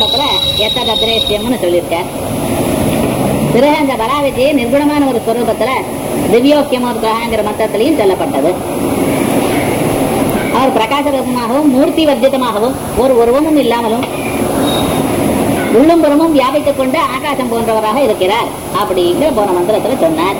ஸ்லோகத்துல எத்தத் அத்ரேஷ்யம்னு சொல்லியிருக்கார் பிறகு அந்த பராவித்தியை நிர்குணமான ஒரு ஸ்வரூபத்துல திவ்யோக்கியமோத்காங்கிற மத்தத்திலையும் சொல்லப்பட்டது அவர் பிரகாச ரூபமாகவும் மூர்த்தி வர்ஜிதமாகவும் ஒரு உருவமும் இல்லாமலும் உள்ளும் புறமும் வியாபித்துக் கொண்டு ஆகாசம் போன்றவராக இருக்கிறார் அப்படிங்கிற போன மந்திரத்துல சொன்னார்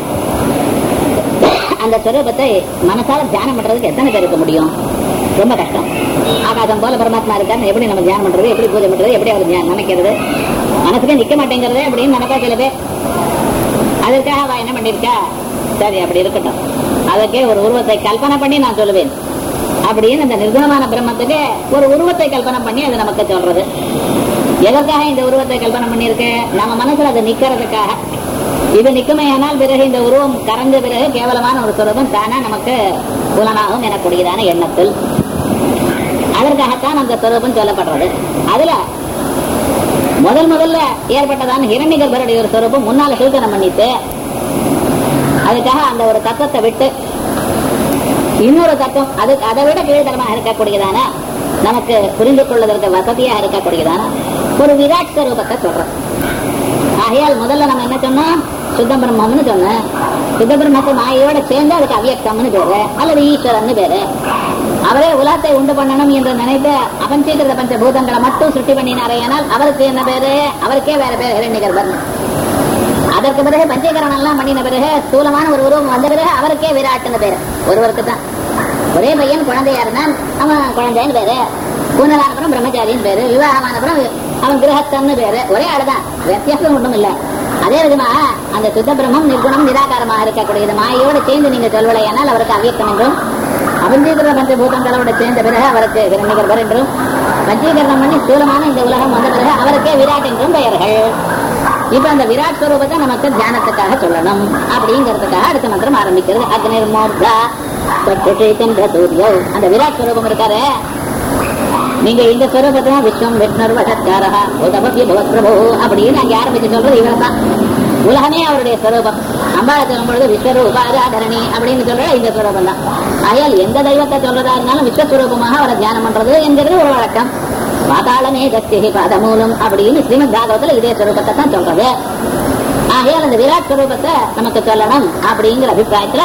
அந்த ஸ்வரூபத்தை மனசால தியானம் பண்றதுக்கு எத்தனை பேர் இருக்க முடியும் ரொம்ப கஷ்டம் ஆகாசம் போல பரமாத்மா இருக்காரு எப்படி நம்ம தியானம் பண்றது எப்படி பூஜை பண்றது எப்படி அவர் தியானம் நினைக்கிறது மனசுக்கே நிக்க மாட்டேங்கிறது அப்படின்னு நினைப்பா சில பேர் அதற்காக அவ என்ன பண்ணிருக்கா சரி அப்படி இருக்கட்டும் அதற்கே ஒரு உருவத்தை கல்பனை பண்ணி நான் சொல்லுவேன் அப்படின்னு அந்த நிர்குணமான பிரம்மத்துக்கு ஒரு உருவத்தை கல்பனை பண்ணி அது நமக்கு சொல்றது எதற்காக இந்த உருவத்தை கல்பனை பண்ணியிருக்கு நம்ம மனசுல அது நிக்கிறதுக்காக இது நிக்குமையானால் பிறகு இந்த உருவம் கறந்த பிறகு கேவலமான ஒரு சுரூபம் தானா நமக்கு புலனாகும் எனக்கூடியதான எண்ணத்தில் அதற்காகத்தான் அந்த சுரூபம் சொல்லப்படுறது அதுல முதல் முதல்ல ஏற்பட்டதான ஹிரண்ய கர்ப்பருடைய ஒரு சுரூபம் முன்னால சூச்சனம் பண்ணிட்டு அதுக்காக அந்த ஒரு தத்துவத்தை விட்டு இன்னொரு தத்துவம் அது அதை விட கீழ்த்தரமாக இருக்கக்கூடியதான நமக்கு புரிந்து கொள்வதற்கு வசதியா இருக்கக்கூடியதான ஒரு விராட் ஸ்வரூபத்தை சொல்றோம் ஆகையால் முதல்ல நம்ம என்ன சொன்னோம் சுத்த பிரம்மம்னு சொன்னேன் சுத்த பிரம்மத்தை மாயோட சேர்ந்து அதுக்கு அவ்யக்தம்னு பேரு அல்லது ஈஸ்வரன் பேரு அவரே உலகத்தை உண்டு பண்ணணும் என்று நினைத்து அபஞ்சீகிருத பஞ்சபூதங்களை மட்டும் சுட்டி பண்ணினாரேனால் அவருக்கு என்ன பேரு அவருக்கே வேற பேர் ஹிரண்யகர்பன் அதற்கு பிறகு பஞ்சீகரணம் எல்லாம் பண்ணின பிறகு ஸ்தூலமான ஒரு உருவம் வந்த பிறகு அவருக்கே விராட்டுன்னு பேரு ஒருவருக்கு தான் ஒரே பையன் குழந்தையா இருந்தான் அவன் குழந்தைன்னு பேரு பூனலானப்புறம் பிரம்மச்சாரின்னு பேரு விவாகமானப்புறம் அவன் கிரகத்தன்னு பேரு ஒரே ஆளுதான் வித்தியாசம் ஒன்றும் இல்ல அதே விதமா அந்த சுத்த பிரம்மம் நிர்குணம் நிராகாரமாக இருக்கக்கூடியது மாயோடு சேர்ந்து நீங்க சொல்வலையானால் அவருக்கு அவ்வியக்கம் என்றும் அபஞ்சீகரண பஞ்சபூதங்களோட சேர்ந்த பிறகு அவருக்கு ஹிரண்யகர்பர் என்றும் பஞ்சீகரணம் பண்ணி ஸ்தூலமான இந்த உலகம் வந்த பிறகு அவருக்கே விராட் என்றும் பெயர்கள் இப்ப அந்த விராட் ஸ்வரூபத்தை நமக்கு தியானத்துக்காக சொல்லணும் அப்படிங்கிறதுக்காக அடுத்த மந்திரம் ஆரம்பிக்கிறது அக்னிர் மோர்தா சந்திர சூரியோ அந்த விராட் ஸ்வரூபம் இருக்காரு நீங்க இந்த ஸ்வரூபத்தை விஸ்வம் விஷ்ணர் வசத்காரா உதபத்திய பகவத் பிரபு அப்படின்னு அங்க ஆரம்பிச்சு சொல்றது இவரை தான் உலகமே அவருடைய ஸ்வரூபம் அம்பாளை சொல்லும் பொழுது விஸ்வரூப ஆராதரணி அப்படின்னு சொல்ற இந்த ஸ்வரூபம் தான் ஆகையால் எந்த தெய்வத்தை சொல்றதா இருந்தாலும் விஸ்வஸ்வரூபமாக அவரை தியானம் பண்றது என்கிறது ஒரு வழக்கம் பாதாளமே தஸ்தி பாதமூலம் அப்படின்னு ஸ்ரீமத் பாகவத்துல இதே ஸ்வரூபத்தை தான் சொல்றது ஆகையால் அந்த விராட் ஸ்வரூபத்தை நமக்கு சொல்லணும் அப்படிங்கிற அபிப்பிராயத்துல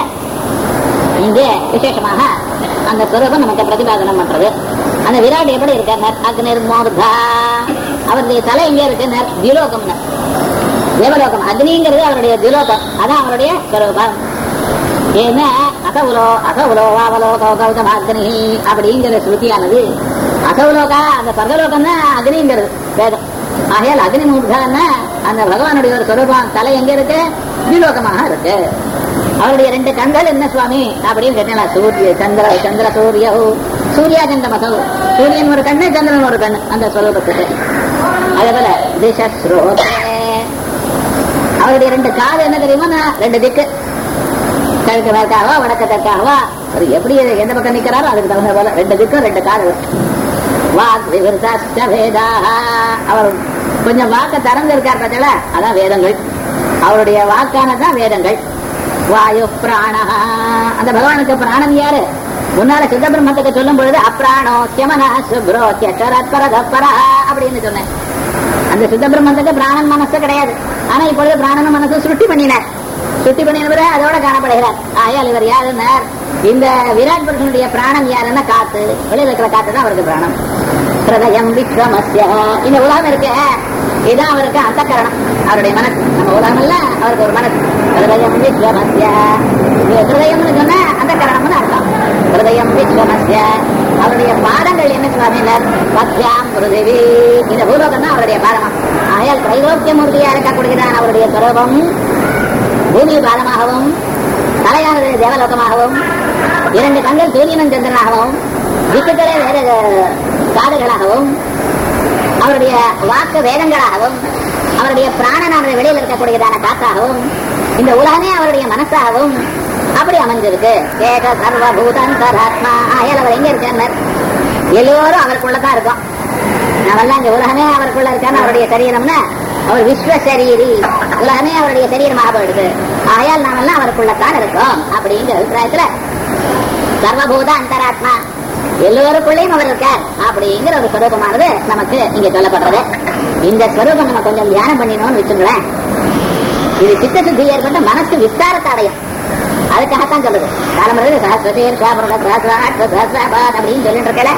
இங்கே விசேஷமாக அந்த ஸ்வரூபம் நமக்கு பிரதிபாதனம் பண்றது அந்த விராட் எப்படி இருக்கார் அக்னிர் மோர்தா அவருடைய தலை எங்க இருக்கு திலோகம் தேவலோகம் அக்னிங்கிறது அவருடைய திலோகம் அதான் அவருடைய ஸ்வரூபம் ஏன்னா அசவுலோ அசவுலோ வாவலோகோ கௌதம் அக்னி அப்படிங்கிற ஸ்ருதியானது அசவுலோகா அந்த சர்வலோகம் தான் அக்னிங்கிறது வேதம் ஆகையால் அக்னி மூர்தான்னா அந்த பகவானுடைய ஒரு ஸ்வரூபம் தலை எங்க இருக்கு திலோகமாக இருக்கு அவருடைய ரெண்டு கண்கள் என்ன சுவாமி அப்படின்னு கேட்டா சூரிய சந்திர சந்திர சூரிய சூர்யா சந்திரமசவு சூரியன் ஒரு கண்ணு சந்திரன் ஒரு கண்ணு அந்த ஸ்வரூபத்துக்கு அதே போல திசஸ்ரோதே அவருடைய ரெண்டு காது என்ன தெரியுமா ரெண்டு திக்கு கிழக்கு மேற்காவா வடக்கு தெற்காவா அவர் எப்படி எந்த பக்கம் நிக்கிறாரோ அதுக்கு தகுந்த போல ரெண்டு திக்கும் ரெண்டு காது வாக் விவர்த்தாச்ச வேதா அவர் கொஞ்சம் வாக்க திறந்து இருக்கார் பார்த்தல அதான் வேதங்கள் அவருடைய வாக்கானதான் வேதங்கள் வாயு பிராணஹா அந்த பகவானுக்கு பிராணம் யாரு முன்னால சித்த பிரம்மத்துக்கு சொல்லும் பொழுது அப்ராணோ சியமனா சுப்ரோ பரதப்பரா அப்படின்னு சொன்னேன் அந்த சித்த பிரம்மத்துக்கு பிராணன் மனசு கிடையாது ஆனா இப்பொழுது பிராணன் மனசு சுட்டி பண்ணினார் சுட்டி பண்ணின பிறகு அதோட காணப்படுகிறார் ஆயால் இவர் யாருன்னார் இந்த விராட் புருஷனுடைய பிராணம் யாருன்னா காத்து வெளியில இருக்கிற காத்து தான் அவருக்கு பிராணம் ஹிருதயம் விக்ரமஸ்ய இந்த உலகம் இருக்கு இதுதான் அவருக்கு அந்த கரணம் அவருடைய மனசு நம்ம உலகம் இல்ல அவருக்கு ஒரு மனசு ஹிருதயம் விக்ரமஸ்ய ஹிருதயம்னு சொன்னா அந்த கரணம்னு அர்த்தம் ஹிருதயம் விக்ரமஸ்ய அவருடைய பாதங்கள் என்ன சுவாமினர் பத்யாம் பிருதிவி இந்த பூலோகம் தான் அவருடைய பாதமா ஆகையால் திரைலோக்கிய மூர்த்தியா இருக்கக்கூடியதான் அவருடைய சுரூபம் பூமி பாதமாகவும் தலையானது தேவலோகமாகவும் இரண்டு கண்கள் சூரியனன் சந்திரனாகவும் திக்குகளே வேற காதுகளாகவும் அவருடைய வாக்கு வேதங்களாகவும் அவருடைய பிராணனானது வெளியில் இருக்கக்கூடியதான காத்தாகவும் இந்த உலகமே அவருடைய மனசாகவும் அப்படி அமைஞ்சிருக்கு ஏக சர்வபூதந்தராத்மா ஆயல் அவர் எங்க இருக்கார் எல்லோரும் அவருக்குள்ளதான் இருக்கும் நாமெல்லாம் இந்த உலகமே அவருக்குள்ள இருக்கான்னு அவருடைய சரீரம்னா அவர் விஸ்வ சரீரி உலகமே அவருடைய சரீரமாக போயிடுது ஆயால் நாமெல்லாம் அவருக்குள்ளத்தான் இருக்கோம் அப்படிங்கிற அபிப்பிராயத்துல சர்வபூத அந்தராத்மா எல்லோருக்குள்ளேயும் அவர் இருக்கார் அப்படிங்கிற ஒரு ஸ்வரூபமானது நமக்கு இங்க சொல்லப்படுறது இந்த ஸ்வரூபம் நம்ம கொஞ்சம் தியானம் பண்ணினோம்னு வச்சுங்களேன் இது சித்த சுத்தி ஏற்பட்ட மனசு விஸ்தாரத்தை அடையும் அதுக்காகத்தான் சொல்லுது காலமுறை சஹஸ்ரதேர் சாபரோட சஹஸ்ராட் சஹஸ்ராபாத் அப்படின்னு சொல்லிட்டு இருக்கல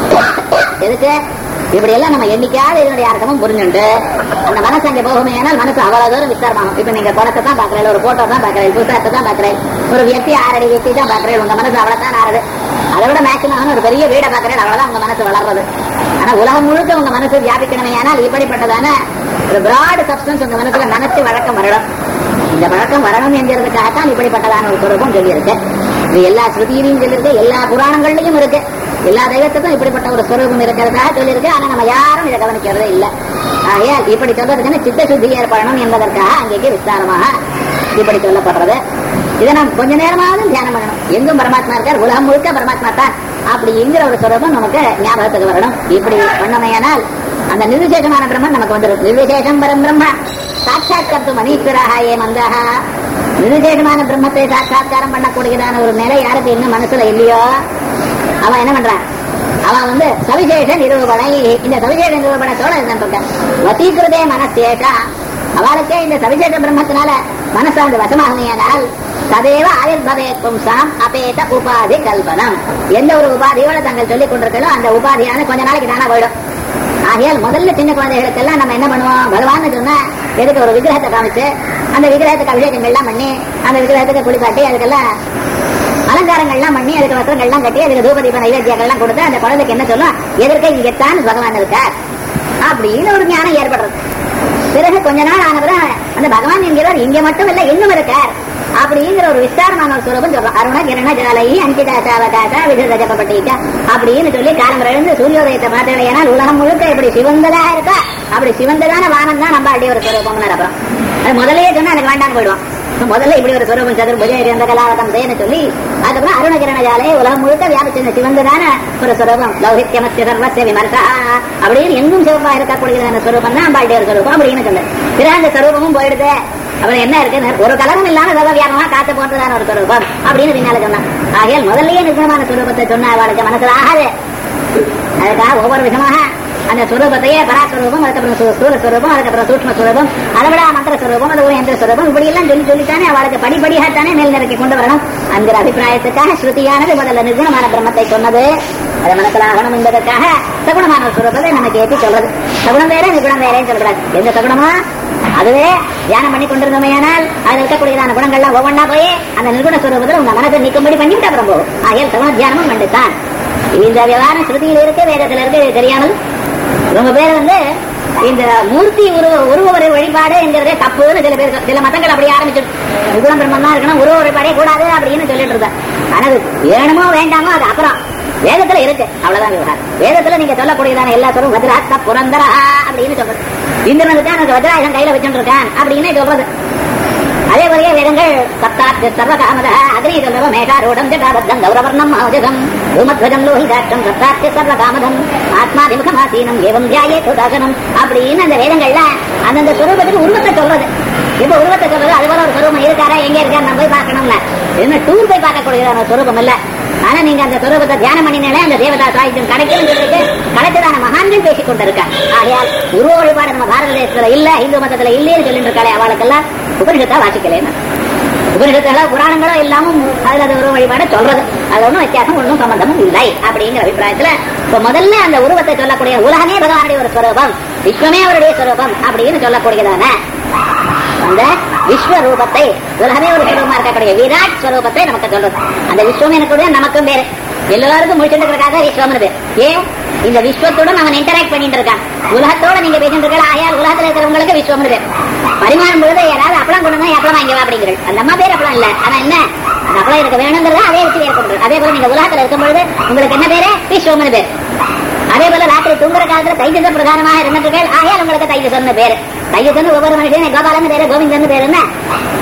எதுக்கு இப்படி எல்லாம் நம்ம எண்ணிக்காத இதனுடைய அர்த்தமும் புரிஞ்சுண்டு அந்த மனசு அங்க போகுமே ஆனால் மனசு அவ்வளவு தூரம் விஸ்தாரமாகும் இப்ப நீங்க படத்தை தான் பாக்குறேன் ஒரு போட்டோ தான் பாக்குறேன் புத்தகத்தை தான் பாக்குறேன் ஒரு வியக்தி ஆறடி வியக்தி தான் பாக்குறேன் உங்க மனசு அவ்வளவுதான் ஆறுது அதை விட மேக்சிமம் ஒரு பெரிய வீடை பாக்குறேன் அவ்வளவுதான் உங்க மனசு வளர்றது ஆனா உலகம் முழுக்க உங்க மனசு வியாபிக்கணுமே ஆனால் இப்படிப்பட்டதான ஒரு பிராட் சப்ஸ்டன்ஸ் உங்க மனசுல நினைச்சு வழக்கம் வரணும் இந்த வழக்கம் வரணும் என்கிறதுக்காகத்தான் இப்படிப்பட்டதான ஒரு சுரூபம் சொல்லியிருக்கு இது எல்லா ஸ்ருதியிலையும் சொல்லியிருக்கு எல்லா புராணங்கள்லயும் இருக்கு எல்லா தெய்வத்துக்கும் இப்படிப்பட்ட ஒரு ஸ்வரூபம் இருக்கிறதாக சொல்லியிருக்கு ஆனா நம்ம யாரும் இதை கவனிக்கிறதே இல்லை ஆகையால் இப்படி சொல்றதுக்குன்னு சித்த சுத்தி ஏற்படணும் என்பதற்காக அங்கேக்கு விஸ்தாரமாக இப்படி சொல்லப்படுறது இதை நாம் கொஞ்ச நேரமாவது தியானம் பண்ணணும் எங்கும் பரமாத்மா இருக்கார் உலகம் முழுக்க பரமாத்மா தான் அப்படிங்கிற ஒரு சுரூபம் நமக்கு ஞாபகத்துக்கு வரணும் இப்படி பண்ணமையானால் அந்த நிர்விசேஷமான பிரம்மன் நமக்கு வந்துடும் நிர்விசேஷம் பரம் பிரம்ம சாட்சாத் கர்த்து மணீஸ்வராக ஏ மந்தாக நிர்விசேஷமான பிரம்மத்தை சாட்சாத்காரம் பண்ணக்கூடியதான ஒரு நிலை யாருக்கு இன்னும் மனசுல இல்லையோ அவன் என்ன பண்றான் அவன் வந்து சவிசேஷ நிரூபணை இந்த சவிசேஷ நிரூபணத்தோட இருந்திருக்கான் வசீகிருதே மனசேஷா அவளுக்கே இந்த சவிசேஷ பிரம்மத்தினால மனசாந்து வசமாகுமையானால் ததேவ ஆயுர்பவே பும்சாம் அபேத உபாதி கல்பனம் எந்த ஒரு உபாதியோட தங்கள் சொல்லிக் கொண்டிருக்கிறோ அந்த உபாதியான கொஞ்ச நாளைக்கு தானா போயிடும் ஆகையால் முதல்ல சின்ன குழந்தைகளுக்கெல்லாம் நம்ம என்ன பண்ணுவோம் பகவான் சொன்னா எதுக்கு ஒரு விக்கிரகத்தை காமிச்சு அந்த விக்கிரகத்துக்கு அபிஷேகங்கள்லாம் பண்ணி அந்த விக்கிரகத்துக்கு குளிப்பாட்டி அதுக்கெல்லாம் அலங்காரங்கள்லாம் பண்ணி அதுக்கு வஸ்திரங்கள்லாம் கட்டி அதுக்கு தூப தீப நைவேத்தியங்கள்லாம் கொடுத்து அந்த குழந்தைக்கு என்ன சொல்லும் எதற்க இங்கத்தான் பகவான் இருக்கார் அப்படின்னு ஒரு ஞானம் ஏற்படுறது பிறகு கொஞ்ச நாள் ஆனவரும் அந்த பகவான் என்கிறவர் இங்க மட்டும் இல்ல இன்னும் இருக்கார் அப்படிங்கிற ஒரு விஸ்தாரமான ஒரு சுரூபம் சொல்றோம் அருண கிரண ஜாலை அங்கிதா சாவகாசா விஜய ஜபப்பட்டிக்கா அப்படின்னு சொல்லி காலம் இழந்து சூரியோதயத்தை பார்த்தேனால் உலகம் முழுக்க இப்படி சிவந்ததா இருக்கா அப்படி சிவந்ததான வானம் தான் நம்ம அப்படியே ஒரு சுரூபம் அப்புறம் அது முதல்லயே சொன்னா எனக்கு வேண்டாம் போயிடுவோம் முதல்ல இப்படி ஒரு சுரூபம் சதுர்புஜ இருந்த கலாவகம் செய்யன்னு சொல்லி அதுக்கப்புறம் அருண கிரண ஜாலை உலகம் முழுக்க வியாபிச்சிருந்த சிவந்ததான ஒரு சுரூபம் லௌகித்யமஸ்ய சர்வஸ்ய விமர்சா அப்படின்னு எங்கும் சிவப்பா இருக்கக்கூடியதான சுரூபம் தான் அம்பாளுடைய ஒரு சுரூபம் அப்படின்னு சொல்லு பிறகு அந்த சுரூபமும் போயிடுது அப்புறம் என்ன இருக்கு ஒரு கலரும் இல்லாம சதவியானமா காத்து போன்றதான ஒரு சுரூபம் அப்படின்னு பின்னால சொன்னான் ஆகையால் முதல்லயே நிஜமான சுரூபத்தை சொன்ன அவளுக்கு மனசுல ஆகாது அதுக்காக ஒவ்வொரு விதமாக அந்த சுரூபத்தையே பராஸ்வரூபம் அதுக்கப்புறம் சு- ஸ்தூல சுரூபம் அதுக்கப்புறம் சூக்ம சுரூபம் அதை விட மந்திர சுரூபம் அது ஒரு எந்திர சுரூபம் இப்படி எல்லாம் சொல்லி சொல்லித்தானே அவளுக்கு படிப்படியாகத்தானே மேல் நிலைக்கு கொண்டு வரணும் அந்த அபிப்பிராயத்துக்காக ஸ்ருதியானது முதல்ல நிர்குணமான பிரம்மத்தை சொன்னது அது மனசுல ஆகணும் என்பதற்காக சகுணமான ஒரு சுரூபத்தை நமக்கு ஏற்றி சொல்றது சகுணம் வேற நிகுணம் வேறேன்னு சொல்றாரு எந்த சகுணமா அதுவே தியானம் பண்ணி கொண்டிருந்தோமையானால் அதில் இருக்கக்கூடியதான குணங்கள்லாம் ஒவ்வொன்றா போய் அந்த நிர்குண சுரூபத்தில் உங்க மனதை நீக்கும்படி பண்ணிவிட்டு அப்புறம் போகும் ஆகியால் சகுண தியானமும் பண்ணித்தான் இந்த விவகாரம் ஸ்ருதியில் இருக்கு வேதத்தில் இருக்கு இது தெரியாமல் ரொம்ப பேர் வந்து இந்த மூர்த்தி உருவ உருவ வரி- வழிபாடு என்கிறதே தப்புன்னு சில பேர் சில மதங்கள் அப்படியே ஆரம்பிச்சிடும் நிகுண பிரம்மம் தான் இருக்கணும் உருவ வழிபாடே கூடாது அப்படின்னு சொல்லிட்டு இருந்தா ஆனா அது வேணுமோ வேண்டாமோ அது அப்புறம் வேதத்துல இருக்கு அவ்வளவுதான் விவகாரம் வேதத்துல நீங்க சொல்லக்கூடியதான எல்லா சொல்லும் வஜ்ராத்த புரந்தரா அப்படின்னு சொல்றது இந்திரனுக்கு தான் எனக்கு வஜ்ராயுதம் கையில வச்சுட்டு இருக்கான் அப்படின்னு சொல்றது அதே போலயே வேதங்கள் சப்தாத் சர்வ காமத அக்னி சொல்றவ மேகாரூடம் ஜடாபத்தம் கௌரவர்ணம் மௌஜகம் பூமத்வஜம் லோகிதாட்சம் சப்தாத் சர்வ காமதம் ஆத்மா விமுகமாசீனம் ஏவம் தியாயே சுதாசனம் அப்படின்னு அந்த வேதங்கள்ல அந்தந்த சுரூபத்துக்கு உருவத்தை சொல்றது இப்ப உருவத்தை சொல்றது அது போல ஒரு சுரூபம் இருக்காரா எங்க இருக்கா நம்ம போய் பார்க்கணும்ல என்ன டூர் போய் பார்க்கக்கூடியதான சுரூபம் இல்ல ஆனா நீங்க அந்த சுரூபத்தை தியானம் பண்ணினாலே அந்த தேவதா சாயுதம் கிடைக்கும் சொல்லிட்டு கிடைச்சதான மகான்கள் பேசிக் கொண்டிருக்காங்க ஆகையால் உருவ வழிபாடு நம்ம பாரத தேசத்துல இல்ல இந்து மதத்துல இல்லைன்னு சொல்லிட்டு இருக்காளே அவளுக்கெல்லாம் உபனிஷத்தா வாசிக்கலேன்னு உபனிஷத்துல புராணங்களோ இல்லாம அதுல அது உருவ வழிபாடு சொல்றது அது ஒண்ணும் வித்தியாசம் ஒண்ணும் சம்பந்தமும் இல்லை அப்படிங்கிற அபிப்பிராயத்துல இப்ப முதல்ல அந்த உருவத்தை சொல்லக்கூடிய உலகமே பகவானுடைய ஒரு ஸ்வரூபம் விஸ்வமே அவருடைய ஸ்வரூபம் அப்படின்னு சொல்லக்கூடியதான அந்த விஸ்வரூபத்தை உலகமே ஒரு ஸ்வரூபமா இருக்கக்கூடிய விராட் ஸ்வரூபத்தை நமக்கு சொல்றது அந்த விஸ்வம் எனக்குடைய நமக்கும் பேரு எல்லாருக்கும் முடிச்சுட்டு விஸ்வம்னு பேர் ஏன் இந்த விஸ்வத்துடன் அவன் இன்டராக்ட் பண்ணிட்டு இருக்கான் உலகத்தோட நீங்க பேசிட்டு இருக்க ஆயால் உலகத்துல இருக்கிறவங்களுக்கு விஸ்வம்னு பேர் பரிமாறும் பொழுது யாராவது அப்பளம் கொண்டு வந்து அப்பளம் வாங்கி வா அப்படிங்கிறது அந்த அம்மா பேர் அப்பளம் இல்ல ஆனா என்ன அந்த அப்பளம் எனக்கு வேணுங்கிறத அதே வச்சு ஏற்படுறது அதே போல நீங்க உலகத்துல இருக்கும் பொழுது உங்களுக்கு என்ன பேரு விஸ்வம்னு பேர் அதே போல ராத்திரி தூங்குற காலத்துல தைஜசம் பிரதானமாக இருந்துட்டு ஆகையால் உங்களுக்கு தைஜசம்னு பேரு தைஜசன் ஒவ்வொரு மனுஷன் கோபாலன் பேரு கோவிந்தன் பேரு என்ன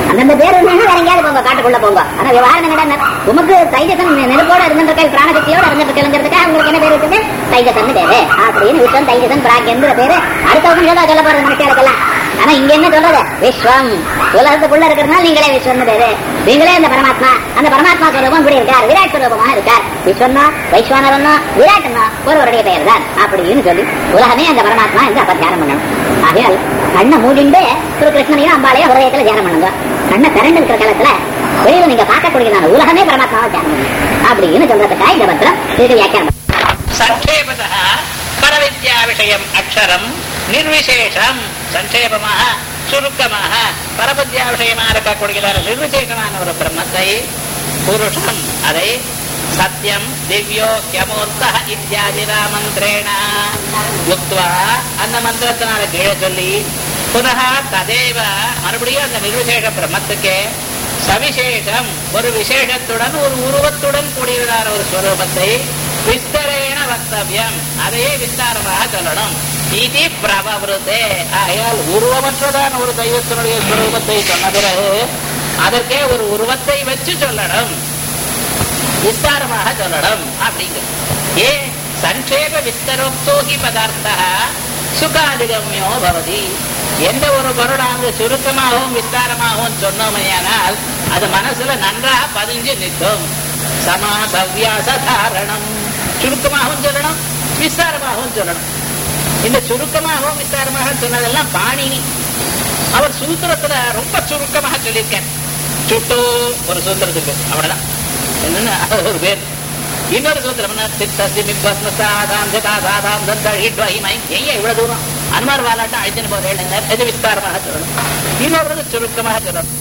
அந்தந்த பேர் இருந்தா வேற எங்கேயாவது போங்க காட்டுக்குள்ள போங்க ஆனா விவகாரம் என்னடா உமக்கு தைஜசன் நெருப்போட இருந்திருக்க பிராணசக்தியோட இருந்திருக்கங்கிறதுக்காக உங்களுக்கு என்ன பேர் இருக்குது தைஜசன் பேரு அப்படின்னு விஸ்வம் தைஜசன் பிராக்யங்கிற பேரு அடுத்தவங்க ஏதோ சொல்ல போறது மனுஷியாளுக்கெல்லாம் ஆனா இங்க என்ன சொல்றது விஸ்வம் உலகத்துக்குள்ள இருக்கிறதுனால நீங்களே விஸ்வம் பேரு நீங்களே அந்த பரமாத்மா அந்த பரமாத்மா ஸ்வரூபம் இப்படி இருக்கார் விராட் ஸ்வரூபமாக இருக்கார் விஸ்வம்னா வைஸ்வானவன்னா விராட்னா ஒருவருடைய பெயர் தான் அப்படின்னு சொல்லி உலகமே அந்த பரமாத்மா என்று அப்ப தியானம் பண்ணணும் ஆகையால் கண்ணை மூடிண்டு திரு கிருஷ்ணனையும் அம்பாளையும் ஹிருதயத்துல தியானம் பண்ணுங்க கண்ணை திரண்டு இருக்கிற காலத்துல வெளியில நீங்க பார்க்கக்கூடியதான உலகமே பரமாத்மாவை தியானம் பண்ணுங்க அப்படின்னு சொல்றதுக்காக இந்த பத்திரம் இதுக்கு வியாக்கியானம் సంక్షేపత పరవిద్యా విషయం అక్షరం నిర్విశేషం సంక్షేபமாக சுருக்கமாக பரபத்யா விஷயமாக இருக்கக்கூடியதான நிர்விசேஷமான ஒரு பிரம்மத்தை புருஷம் அதை சத்தியம் திவ்யோ யமூர்த்த இத்தியாதி மந்திரேண உக்வா அந்த மந்திரத்தினால கீழே சொல்லி புனக ததேவ மறுபடியும் அந்த நிர்விசேஷ பிரம்மத்துக்கே சவிசேஷம் ஒரு விசேஷத்துடன் ஒரு உருவத்துடன் கூடியதான ஒரு ஸ்வரூபத்தை விஸ்தரேன வக்தவியம் அதையே விஸ்தாரமாக சொல்லணும் இது பிரபவருதே ஆகையால் உருவமற்றதான ஒரு தெய்வத்தினுடைய ஸ்வரூபத்தை சொன்ன பிறகு அதற்கே ஒரு உருவத்தை வச்சு சொல்லணும் விஸ்தாரமாக சொல்லணும் அப்படிங்கிற ஏ சங்கேப விஸ்தரோக்தோகி பதார்த்தா சுகாதிகமியோ பவதி எந்த ஒரு பொருளானது சுருக்கமாகவும் விஸ்தாரமாகவும் சொன்னோமையானால் அது மனசுல நன்றாக பதிஞ்சு நிற்கும் சமாசவ்யாச தாரணம் சுருக்கமாகவும் சொல்லணும் விஸ்தாரமாகவும் சொல்லணும் இந்த சுருக்கமாகவும் விஸ்தாரமாக சொன்னதெல்லாம் பாணினி அவர் சூத்திரத்துல ரொம்ப சுருக்கமாக சொல்லியிருக்கார் சுட்டு ஒரு சூத்திரத்துக்கு அவ்வளவுதான் என்னன்னு அது ஒரு பேர் இன்னொரு சூத்திரம் என்ன சித்தசி மிப்பஸ்ம சாதாம் சிதா சாதாம் தந்த ஹிட்வஹிமை ஏன் இவ்வளவு தூரம் அனுமார் வாலாட்டம் அழைச்சின்னு போறேன் இது விஸ்தாரமாக சொல்லணும் இன்னொரு சுருக்கமாக சொல்லணும்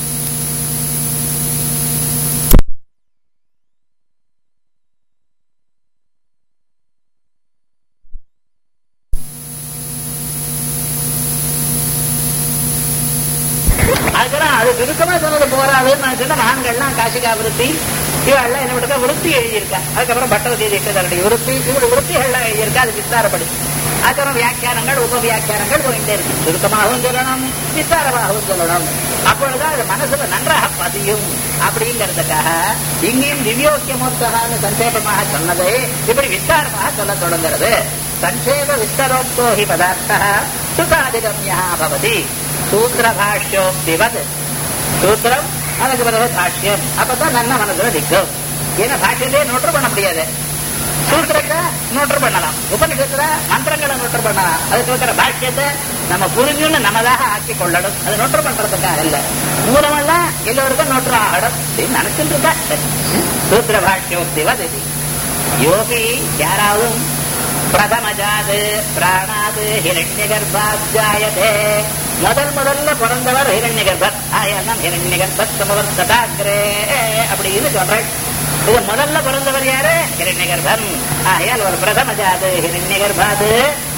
அதுக்கெல்லாம் அது சுருக்கமா சொன்னது போறாதுன்னு நான் சொன்ன மகான்கள்லாம் காசிகா விருத்தி இவெல்லாம் என்ன விடுக்க விருத்தி எழுதியிருக்கா அதுக்கப்புறம் பட்டவதி தீட்சதருடைய விருத்தி இவருடைய விருத்திகள்லாம் எழுதியிருக்கா அது விஸ்தாரப்படி அதுக்கப்புறம் வியாக்கியானங்கள் உப வியாக்கியானங்கள் போயிட்டே இருக்கு சுருக்கமாகவும் சொல்லணும் விஸ்தாரமாகவும் சொல்லணும் அப்பொழுதுதான் அது மனசுல நன்றாக பதியும் அப்படிங்கிறதுக்காக இங்கேயும் திவ்யோக்கியமோத்தகான்னு சங்கேபமாக சொன்னதை இப்படி விஸ்தாரமாக சொல்ல தொடங்குறது சங்கேப விஸ்தரோக்தோ ஹி பதார்த்தः சுகாதிகம்யா பவதி சூத்திரபாஷ்யோக்திவத் சூத்திரம் அதுக்கு பிறகு பாஷ்யம் அப்பதான் நல்ல மனசுல நிற்கும் ஏன்னா பாஷ்யத்தையே நோட்டு பண்ண முடியாது சூத்திரத்தை நோட்டு பண்ணலாம் உபனிஷத்துல மந்திரங்களை நோட்டு பண்ணலாம் அதுக்கு இருக்கிற பாஷ்யத்தை நம்ம புரிஞ்சுன்னு நம்மதாக ஆக்கி கொள்ளணும் அது நோட்டு பண்றதுக்காக இல்ல மூலமெல்லாம் எல்லோருக்கும் நோட்டு ஆகணும் அப்படின்னு நினைச்சுட்டு இருக்கா சூத்திர பாஷ்யோக்திவத் இது யோகி யாராவது பிரதமஜாது பிராணாது ஹிரண்ய கர்ப்பாஜாயதே முதல் முதல்ல பிறந்தவர் ஹிரண்ய கர்ப்பர் ஆயாதான் ஹிரண்ய கர்ப்பத் சமவர்த்ததாகிரே அப்படின்னு சொல்றேன் இது முதல்ல பிறந்தவர் யாரு ஹிரண்ய கர்ப்பன் ஆயால் ஒரு பிரதமஜாது ஹிரண்ய கர்ப்பாது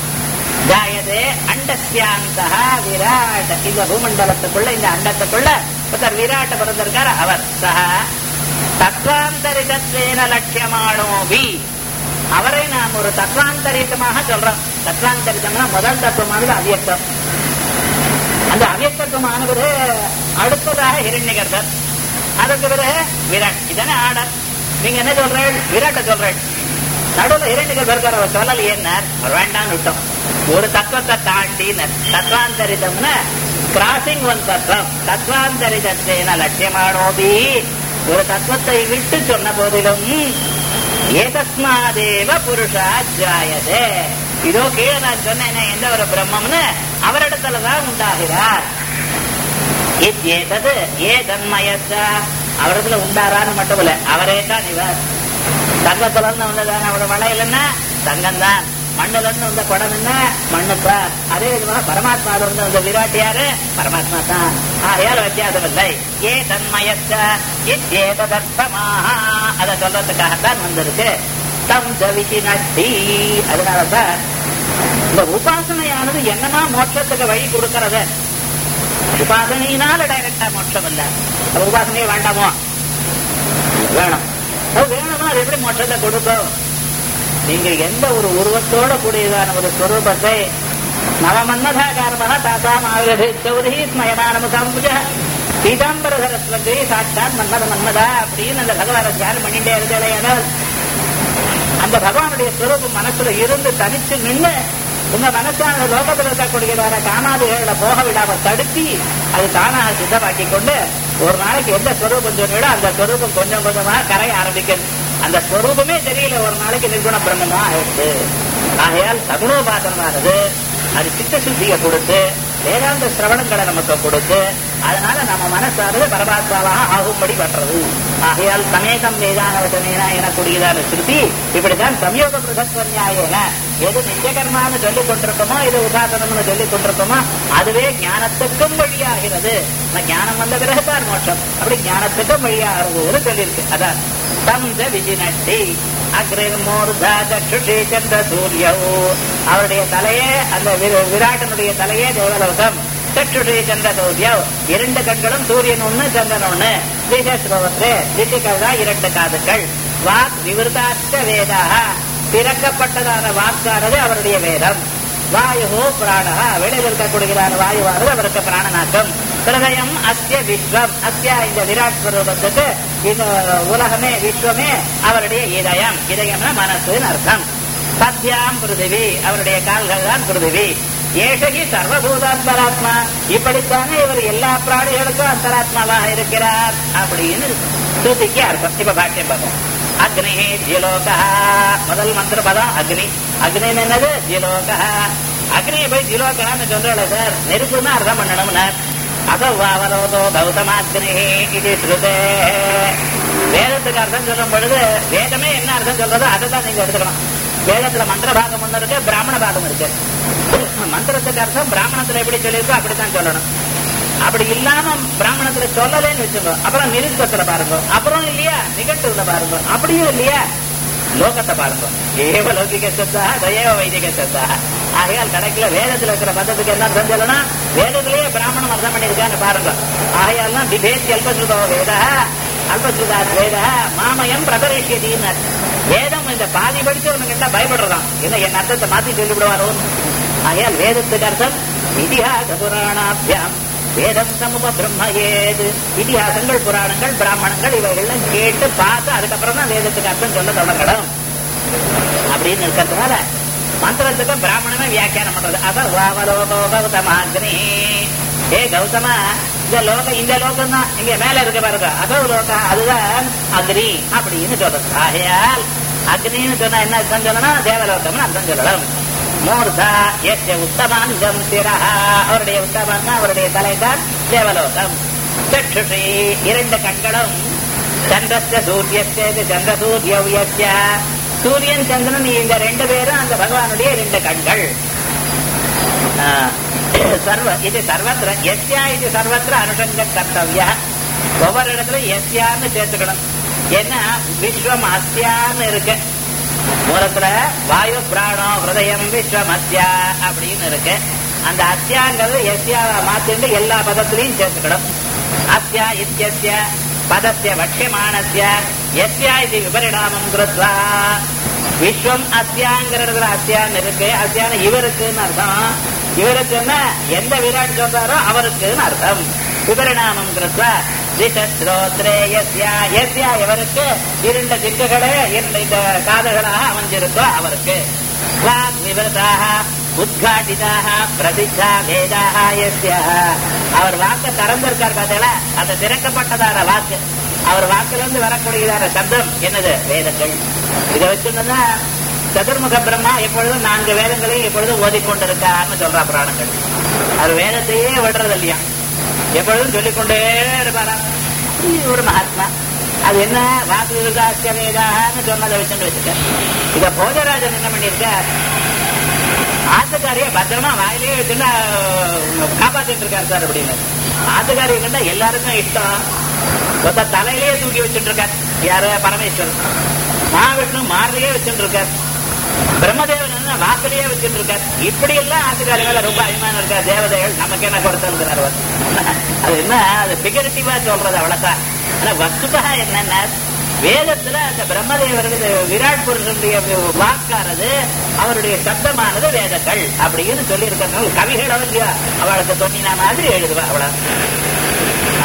ஜாயதே அண்டஸ்யாந்தா விராட் இந்த பூமண்டலத்துக்குள்ள இந்த அண்டத்துக்குள்ள ஒருத்தர் விராட்ட பிறந்திருக்கார் அவர் சக தத்வாந்தரிதத்வேன லட்சியமானோபி அவரை நாம் ஒரு தத்வாந்தரிதமாக சொல்றோம் தத்வாந்தரிதம்னா முதல் தத்துவமானது அவ்யக்தம் அந்த அவ்யக்தத்துவமானவர் அடுத்ததாக ஹிரண்யகர்தர் அதுக்கு பிறகு விராட் இதானே ஆடர் நீங்க என்ன சொல்றேன் விராட்ட சொல்றேன் நடுவில் ஹிரண்யகர் இருக்கார் அவர் சொல்லல ஏன்னார் அவர் வேண்டாம்னு விட்டோம் ஒரு தத்துவத்தை தாண்டினர் தத்வாந்தரிதம்னு கிராசிங் ஒன் தத்துவம் தத்வாந்தரிதத்தேன லட்சியமானோபி ஒரு தத்துவத்தை விட்டு சொன்ன போதிலும் ஏதஸ்மாதேவ புருஷா ஜாயதே இதோ கீழே நான் சொன்னேன் எந்த ஒரு பிரம்மம்னு அவரிடத்துலதான் உண்டாகிறார் ஏதது ஏ தன்மயத்த அவரிடத்துல உண்டாரான்னு மட்டும் இல்ல அவரே தான் இவர் தங்கத்துல இருந்து வந்ததான அவரோட வளையல் என்ன தங்கம் தான் மண்ணுல இருந்து வந்த குடம் என்ன மண்ணுத்தான் அதே விதமாக பரமாத்மாவில இருந்து வந்த விராட் யாரு பரமாத்மா தான் ஆகையால் வித்தியாசம் இல்லை ஏ தன்மயத்த ஏததர்த்தமாக அதை சொல்றதுக்காகத்தான் வந்திருக்கு தம் ஜவிகி நட்டி அதனாலதான் இந்த உபாசனையானது என்னமா மோட்சத்துக்கு வழி கொடுக்கறது உபாசனையினால டைரக்டா மோட்சம் இல்ல அது உபாசனையே வேண்டாமோ வேணும் அது வேணுமா அது எப்படி மோட்சத்தை கொடுக்கும் நீங்க எந்த ஒரு உருவத்தோட கூடியதான ஒரு ஸ்வரூபத்தை நவமன்னதாகாரமாக தாத்தாம் ஆவிரபி சௌரி ஸ்மயமானமுகம் புஜ பீதாம்பர சரஸ்வதி சாட்சாத் மன்மத மன்மதா அப்படின்னு அந்த பகவானை தியானம் பண்ணிட்டே இருந்தால் அந்த பகவானுடைய சுரூபம் மனசுல இருந்து தனிச்சு நின்று உங்க மனசான லோகத்தில் இருக்கக்கூடியதான காமாதிகளை போக விடாம தடுத்தி அது தானாக சித்தமாக்கி கொண்டு ஒரு நாளைக்கு எந்த ஸ்வரூபம் சொன்னீங்களோ அந்த ஸ்வரூபம் கொஞ்சம் கொஞ்சமா கரைய ஆரம்பிக்குது அந்த ஸ்வரூபமே தெரியல ஒரு நாளைக்கு நிர்குண பிரம்மமா ஆயிடுது ஆகையால் சகுணோபாசனமானது அது சித்த சுத்தியை கொடுத்து வேதாந்த சிரவணங்களை நமக்கு கொடுத்து அதனால நம்ம மனசானது பரமாத்மாவாக ஆகும்படி பண்றது ஆகையால் சமேதம் வேதான வசனேனா எனக்கூடியதான ஸ்ருதி இப்படித்தான் சமயோக பிரகத்வன்யாயன எது நித்தியகர்மான்னு சொல்லிக் கொண்டிருக்கோமோ இது உபாசனம்னு சொல்லிக் கொண்டிருக்கோமோ அதுவே ஞானத்துக்கும் வழியாகிறது ஆனா ஞானம் வந்த பிறகுதான் மோட்சம் அப்படி ஞானத்துக்கும் வழியாகிறதுன்னு சொல்லியிருக்கு அதான் சந்த விஜினட்டி அக்ரேர் மூர்தா சக்ஷுஷி சந்திர சூரியோ அவருடைய தலையே அந்த வி- விராட்டனுடைய தலையே தேவலோகம் சக்ஷுஷி சந்திர சூரியோ இரண்டு கண்களும் சூரியன் ஒண்ணு சந்திரன் ஒண்ணு திசஸ்ரோத்ரே திசைகள் தான் இரண்டு காதுகள் வாக் விவருதாச்ச வேதாக திறக்கப்பட்டதான வாக்கானது அவருடைய வேதம் வாயு பிராணா வெளியில் இருக்கக்கூடியதான வாயுவானது அவருக்கு பிராணநாக்கம் ஹிருதயம் அஸ்ய விஸ்வம் அஸ்ய இந்த விராட் ஸ்வரூபத்துக்கு இந்த உலகமே விஸ்வமே அவருடைய இதயம் இதயம்னா மனசுன்னு அர்த்தம் சத்யாம் பிருதிவி அவருடைய கால்கள் தான் பிருதிவி ஏஷகி சர்வபூதாந்தராத்மா இப்படித்தானே இவர் எல்லா பிராணிகளுக்கும் அந்தராத்மாவாக இருக்கிறார் அப்படின்னு ஸ்ருதிக்கு அர்த்தம் இப்ப பாக்கியம் பார்ப்போம் அக்னி ஜிலோகா முதல் மந்திர பதம் அக்னி அக்னின்னு என்னது ஜிலோகா அக்னியை போய் ஜிலோகான்னு சொல்றல சார் நெருப்புன்னு அர்த்தம் பண்ணணும்னா அதவரோதோ கௌதமாக்னி இது ஸ்ருதே வேதத்துக்கு அர்த்தம் சொல்லும் பொழுது வேதமே என்ன அர்த்தம் சொல்றதோ அதை தான் நீங்க எடுத்துக்கணும் வேதத்துல மந்திர பாகம் ஒண்ணு இருக்கு பிராமண பாகம் இருக்கு மந்திரத்துக்கு அர்த்தம் பிராமணத்துல எப்படி சொல்லியிருக்கோ அப்படித்தான் சொல்லணும் அப்படி இல்லாம பிராமணத்துல சொல்லலேன்னு வச்சுக்கோ அப்புறம் நிருத்தத்துல பாருங்க அப்புறம் இல்லையா நிகழ்த்துல பாருங்க அப்படியும் இல்லையா லோகத்தை பாருங்க ஏவ லௌகிக சத்தா தயவ வைதிக சத்தா ஆகையால் கணக்குல வேதத்துல இருக்கிற பதத்துக்கு என்ன அர்த்தம் சொல்லணும் வேதத்திலேயே பிராமணம் அர்த்தம் பண்ணியிருக்கான்னு பாருங்க ஆகையால் தான் விபேத்தி அல்பஸ்ருதோ வேத அல்பஸ்ருதா வேத மாமயம் பிரதரிஷியதின்னு வேதம் இந்த பாதி படிச்சவனுக்கு என்ன பயப்படுறதாம் என்ன என் அர்த்தத்தை மாத்தி சொல்லிவிடுவாரோ ஆகையால் வேதத்துக்கு அர்த்தம் இதிகாச புராணாபியாம் வேதம் சமூக பிரம்ம ஏது இதிகாசங்கள் புராணங்கள் பிராமணங்கள் இவைகள்லாம் கேட்டு பார்த்து அதுக்கப்புறம் தான் வேதத்துக்கு அர்த்தம் சொல்ல தொடங்கணும் அப்படின்னு இருக்கிறதுனால மந்திரத்துக்கு பிராமணமே வியாக்கியானம் பண்றது அதான் வாவலோகோ கௌதமாக்னி ஏ கௌதமா இந்த லோகம் இந்த லோகம் தான் இங்க மேல இருக்க பாருங்க அதோ லோகம் அதுதான் அக்னி அப்படின்னு சொல்றது ஆகையால் அக்னின்னு சொன்னா என்ன அர்த்தம் சொல்லணும் தேவலோகம்னு அர்த்தம் சொல்லணும் மூர்தா எஸ்ய உத்தமாங்கம் சிரஹா அவருடைய உத்தமன்னா அவருடைய தலைதான் தேவலோகம் சற்றுஷி இரண்டு கண்களும் சந்திரஸ்ய சூரியஸ்ய சந்திரசூரியவ்யஸ்ய சூரியன் சந்திரன் இந்த ரெண்டு பேரும் அந்த பகவானுடைய ரெண்டு கண்கள் ஆ, சர்வ இது சர்வத்திர எஸ்யா இது சர்வத்திர அனுஷங்க கர்த்தவிய ஒவ்வொரு இடத்துல எஸ்யான்னு சேர்த்துக்கணும் ஏன்னா விஸ்வம் அஸ்யான்னு இருக்கு மூலத்துல வாயு பிராணம் ஹிருதயம் விஸ்வம் அஸ்யா அப்படின்னு இருக்கு அந்த அஸ்யாங்கிறது எஸ்யாவை மாத்திட்டு எல்லா பதத்திலையும் சேர்த்துக்கணும் அஸ்யா இத்தியஸ்ய பதஸ்ய வட்சியமானஸ்ய எஸ்யா இது விபரிணாமம் கிருத்வா விஸ்வம் அஸ்யாங்கிறதுல அஸ்யான்னு இருக்கு அஸ்யான இவருக்குன்னு அர்த்தம் இவருக்குன்னா எந்த விராட் சொல்றாரோ அவருக்குன்னு அர்த்தம் விபரிணாமம் கிருத்வா திசஸ்ரோத்ரே யஸ்யா யஸ்யா இவருக்கு இரண்டு திக்குகளே இரண்டு இந்த காதுகளாக அமைஞ்சிருக்கோ அவருக்கு வாக் விவரதாக உத்காட்டிதாக பிரசித்தா வேதாக யஸ்யா அவர் வாக்க திறந்திருக்கார் பார்த்தீங்களா அந்த திறக்கப்பட்டதான வாக்கு அவர் வாக்கிலிருந்து வரக்கூடியதான சப்தம் என்னது வேதங்கள் இதை வச்சிருந்தா சதுர்முக பிரம்மா எப்பொழுதும் நான்கு வேதங்களையும் எப்பொழுதும் ஓதிக்கொண்டிருக்கார்னு சொல்றா புராணங்கள் அவர் வேதத்தையே விடுறது இல்லையா எப்பொழுதும் சொல்லிக்கொண்டே இருப்பாராம் இது ஒரு மகாத்மா அது என்ன வாக்கு விருதாசிய வேதான்னு சொன்னதை வச்சுன்னு வச்சுக்க இத போஜராஜன் என்ன பண்ணிருக்கார் ஆத்துக்காரிய பத்திரமா வாயிலே வச்சுன்னா காப்பாத்திட்டு இருக்காரு சார் அப்படின்னு ஆத்துக்காரிய கண்டா எல்லாருக்கும் இஷ்டம் ஒருத்த தலையிலேயே தூக்கி வச்சுட்டு இருக்கார் யாரு பரமேஸ்வரன் மகாவிஷ்ணு மார்லையே வச்சுட்டு இருக்கார் பிரம்மதேவன் என்ன வாக்கிலேயே வச்சுட்டு இருக்கார் இப்படி எல்லாம் ஆத்துக்காரி மேல ரொம்ப அபிமானம் இருக்கா தேவதைகள் நமக்கு என்ன கொடுத்திருக்கிறார் அவர். அது என்ன அது பிகரட்டிவா சொல்றது அவ்வளவுதான் ஆனா வஸ்துதா என்னன்னா வேதத்துல அந்த பிரம்மதேவருக்கு விராட் புருஷனுடைய வாக்கானது அவருடைய சப்தமானது வேதங்கள் அப்படின்னு சொல்லி இருக்கிறாங்க கவிகள் அவள் அவளுக்கு தொன்னினா மாதிரி எழுதுவா அவ்வளவு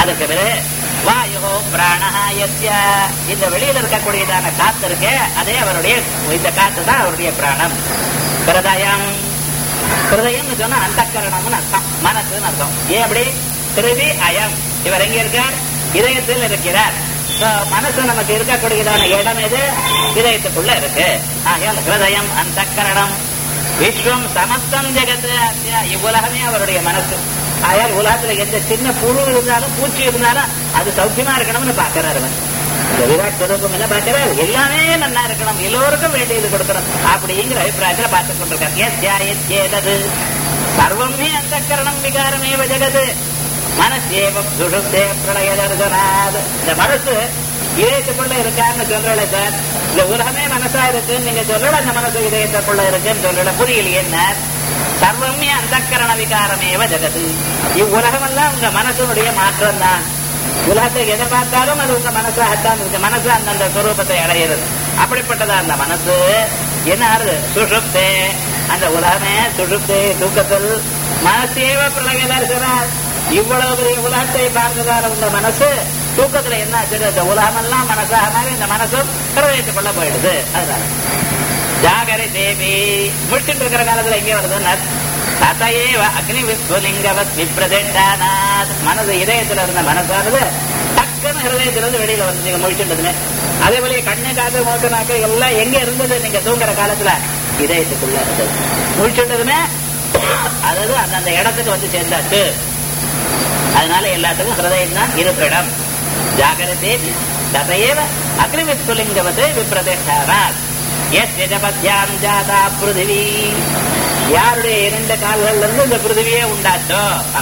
அதுக்கு பிறகு வாயு பிராணஹா யஸ்ய இந்த வெளியில இருக்கக்கூடியதான காத்து இருக்கே அதே அவருடைய இந்த காத்து தான் அவருடைய பிராணம் ஹிருதயம் ஹிருதயம்னு சொன்னா அந்தக்கரணம்னு அர்த்தம் மனசுன்னு அர்த்தம் ஏன் அப்படி திருதி அயம் இவர் எங்க இருக்கார் இதயத்தில் இருக்கிறார் So, மனசு நமக்கு இருக்கக்கூடியதான இடம் எது இதயத்துக்குள்ள இருக்கு ஆகையால் ஹிருதயம் அந்தக்கரணம் விஸ்வம் சமஸ்தம் ஜெகத் அஸ்ய. இவ்வுலகமே அவருடைய மனசு ஆயால் உலகத்துல எந்த சின்ன புழு இருந்தாலும் பூச்சி இருந்தாலும் அது சௌக்கியமா இருக்கணும்னு பாக்குறாரு அவர் இந்த விராட் ஸ்வரூபம் என்ன பார்க்கிறார் எல்லாமே நல்லா இருக்கணும் எல்லோருக்கும் வேண்டியது கொடுக்கணும் அப்படிங்கிற அபிப்பிராயத்துல பார்த்து கொண்டிருக்கார் ஏதது சர்வமே அந்த கரணம் விகாரமேவ ஜெகது மனசேவ சுஷுப்தே பிரளய தர்சனாத் இந்த மனசு இதயத்துக்குள்ள இருக்கான்னு சொல்றல சார் இந்த உலகமே மனசா இருக்குன்னு நீங்க சொல்லல அந்த மனசு இதயத்துக்குள்ள இருக்குன்னு சொல்லல புரியலையே என்ன சர்வமே அந்த கரண விகாரமேவ ஜெகது இவ்வுலகமெல்லாம் உங்க மனசனுடைய மாற்றம் தான் உலகத்தை எதை பார்த்தாலும் அது உங்க மனசாகத்தான் இருக்கு மனசு அந்தந்த சுரூபத்தை அடையிறது அப்படிப்பட்டதா அந்த மனசு என்ன ஆறுது சுஷுப்தே அந்த உலகமே சுஷுப்தே தூக்கத்தில் மனசேவ பிரளய தரிசனாத் இவ்வளவு பெரிய உலகத்தை பார்த்ததான உங்க மனசு தூக்கத்துல என்ன ஆச்சு இந்த உலகமெல்லாம் மனசாக மாறி இந்த மனசும் ஹிருதயத்துக்குள்ள போயிடுது அதனால ஜாகரை தேவி முடிச்சுட்டு இருக்கிற காலத்துல எங்க வருதுன்னா ததையேவ அக்னி விஸ்வலிங்கவத் விப்ரதேண்டானாத் மனது இதயத்துல இருந்த மனசானது டக்குன்னு ஹிருதயத்திலிருந்து வெளியில வந்து நீங்க முடிச்சுட்டதுன்னு அதே போல கண்ணு காது மூக்கு நாக்கு எல்லாம் எங்க இருந்தது நீங்க தூங்குற காலத்துல இதயத்துக்குள்ள இருந்தது முடிச்சுட்டதுமே அதாவது அந்தந்த இடத்துக்கு வந்து சேர்ந்தாச்சு அதனால எல்லாத்துக்கும் ஹிருதயம் தான் இருப்பிடம் ஜாகிரதே ததையேவ அக்னிவிஸ்புலிங்கவதே விப்ரதேஷானாத் எஸ் ஜபத்யாம் ஜாதா பிருதிவி யாருடைய இரண்டு கால்கள்ல இருந்து இந்த பிருதிவியே உண்டாச்சோ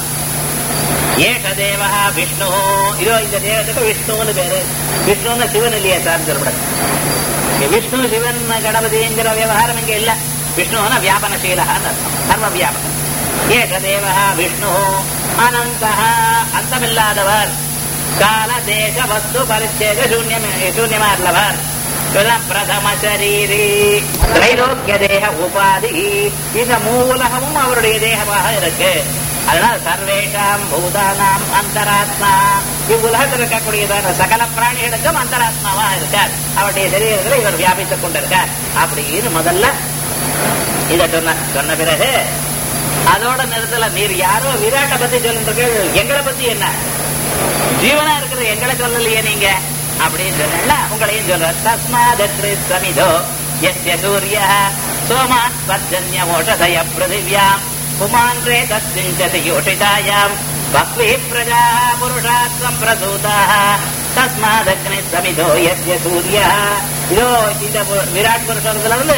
ஏக தேவா விஷ்ணு இதோ இந்த தேவத்துக்கு விஷ்ணுன்னு பேரு விஷ்ணுன்னு சிவன் இல்லையா சார் சொல்லப்படாது இங்க விஷ்ணு சிவன் கணபதிங்கிற விவகாரம் இங்க இல்ல விஷ்ணுனா வியாபனசீலகான்னு அர்த்தம் சர்வ வியாபகம் ஏக தேவா விஷ்ணு அனந்த அந்தமில்லாதவர் கால தேச வஸ்து பரிச்சேத சூன்யம் சூன்யமா இருந்தவர் இதெல்லாம் பிரதம சரீரி திரைலோக்கிய தேக உபாதி இந்த மூலகமும் அவருடைய தேகமாக இருக்கு அதனால் சர்வேஷாம் பூதானாம் அந்தராத்மா இவ்வுலகத்தில் இருக்கக்கூடியதான சகல பிராணிகளுக்கும் அந்தராத்மாவா இருக்கார் அவருடைய சரீரத்தில் இவர் வியாபித்துக் கொண்டிருக்கார் அப்படின்னு முதல்ல இத சொன்ன சொன்ன பிறகு அதோட நிறுத்தல நீர் யாரோ விராட்டை பத்தி சொல்லிட்டு எங்களை பத்தி என்ன ஜீவனா இருக்கிற எங்களை சொல்லலையே நீங்க அப்படின்னு சொன்னா உங்களையும் சொல்ற தஸ்மாதத்ரி சமிதோ எஸ்ய சூரிய சோமான் பர்ஜன்ய மோஷதய பிருதிவியாம் புமான் ரே தத்திஞ்சதி யோஷிதாயாம் பக்வி பிரஜா புருஷாத்வம் பிரசூதாக தஸ்மாதக்னி சமிதோ எஸ்ய சூரிய இதோ இந்த விராட் புருஷத்துல இருந்து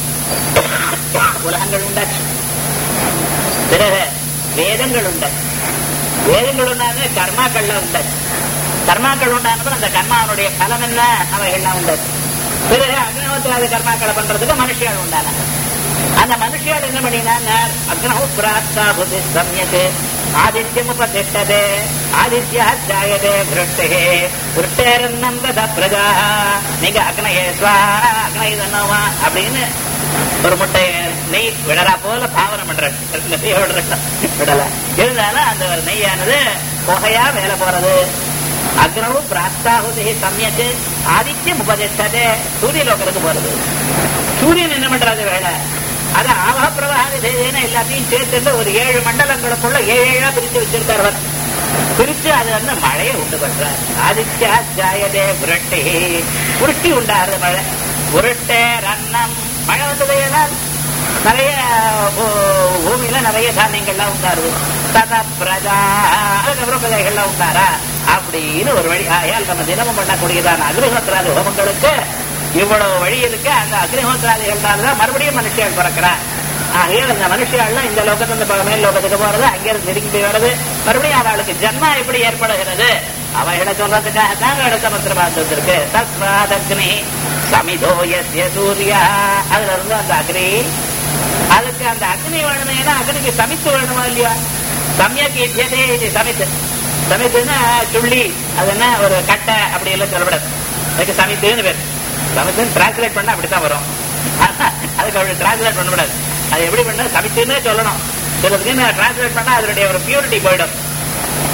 உலகங்கள் உண்டாச்சு பிறகு வேதங்கள் உண்டாச்சு வேதங்கள் உண்டானது கர்மாக்கள்ல உண்டாச்சு கர்மாக்கள் உண்டானது அந்த கர்மாவனுடைய பலம் என்ன அவைகள்லாம் உண்டாச்சு பிறகு அக்னிஹோத்திராதி கர்மாக்களை பண்றதுக்கு மனுஷியால் உண்டான அந்த மனுஷியால் என்ன பண்ணினா அக்னஹோ பிராப்தா புத்தி சம்யத்து ஆதித்யம் உபதிஷ்டதே ஆதித்யா ஜாயதே விருஷ்டே விருஷ்டேரன்னம் தத பிரஜா நீங்க அக்னயே ஸ்வாஹா அக்னய தன்னோமா அப்படின்னு ஒரு முட்டை நெய் விடறா போல பாவனம் பண்ற நெய்ய விடுற விடல இருந்தாலும் அந்த ஒரு நெய்யானது புகையா மேல போறது அக்னவு பிராப்தாகுதி சமயத்து ஆதித்யம் உபதிஷ்டதே சூரிய லோகத்துக்கு போறது சூரியன் என்ன பண்றாரு வேலை அது ஆவா பிரவாக செய்தேன்னு எல்லாத்தையும் சேர்த்துட்டு ஒரு ஏழு மண்டலங்களுக்குள்ள ஏழு ஏழா பிரிச்சு வச்சிருக்காரு அவர் பிரிச்சு அது வந்து மழையை உண்டு பண்றார் ஆதித்யா ஜாயதே புரட்டி புருட்டி உண்டாருது மழை உருட்டே ரன்னம் மழை வந்தது ஏனால் நிறைய பூ- பூமியில நிறைய தானியங்கள்லாம் உண்டாருது தத பிரஜா அதுக்கப்புறம் பிரஜைகள்லாம் உண்டாரா அப்படின்னு ஒரு வழி ஆயால் நம்ம தினமும் பண்ணக்கூடியதான அக்னிஹோத்திராதி ஹோமங்களுக்கு இவ்வளவு வழி இருக்கு அந்த அக்னிஹோத்திராதிகள்னால தான் மறுபடியும் மனுஷியால் பிறக்கிறார் ஆகையால் அந்த மனுஷியாள்லாம் இந்த லோகத்துல இந்த மேல் லோகத்துக்கு போறது அங்கிருந்து திரும்பி வர்றது மறுபடியும் அவளுக்கு ஜன்மா எப்படி ஏற்படுகிறது அவைகளை சொல்றதுக்காக தான் அடுத்த மந்திரமாக வந்திருக்கு தஸ்மாதக்னி சமிதோ எஸ்ய சூர்யா அதுல இருந்து அந்த அக்னி அதுக்கு அந்த அக்னி வேணுமேனா அக்னிக்கு சமித்து வேணுமா இல்லையா சமயக்கு இத்தியதே இது சமித்து சமித்துன்னா சுள்ளி அது என்ன ஒரு கட்டை அப்படி எல்லாம் சொல்லப்படாது அதுக்கு சமித்துன்னு பேர் சமித்துன்னு டிரான்ஸ்லேட் பண்ணா அப்படித்தான் வரும் ஆனா, அதுக்கு அப்படி டிரான்ஸ்லேட் பண்ணக்கூடாது அது எப்படி பண்ண சமித்துன்னே சொல்லணும் சிலதுக்கு டிரான்ஸ்லேட் பண்ணா அதனுடைய ஒரு பியூரிட்டி போயிடும்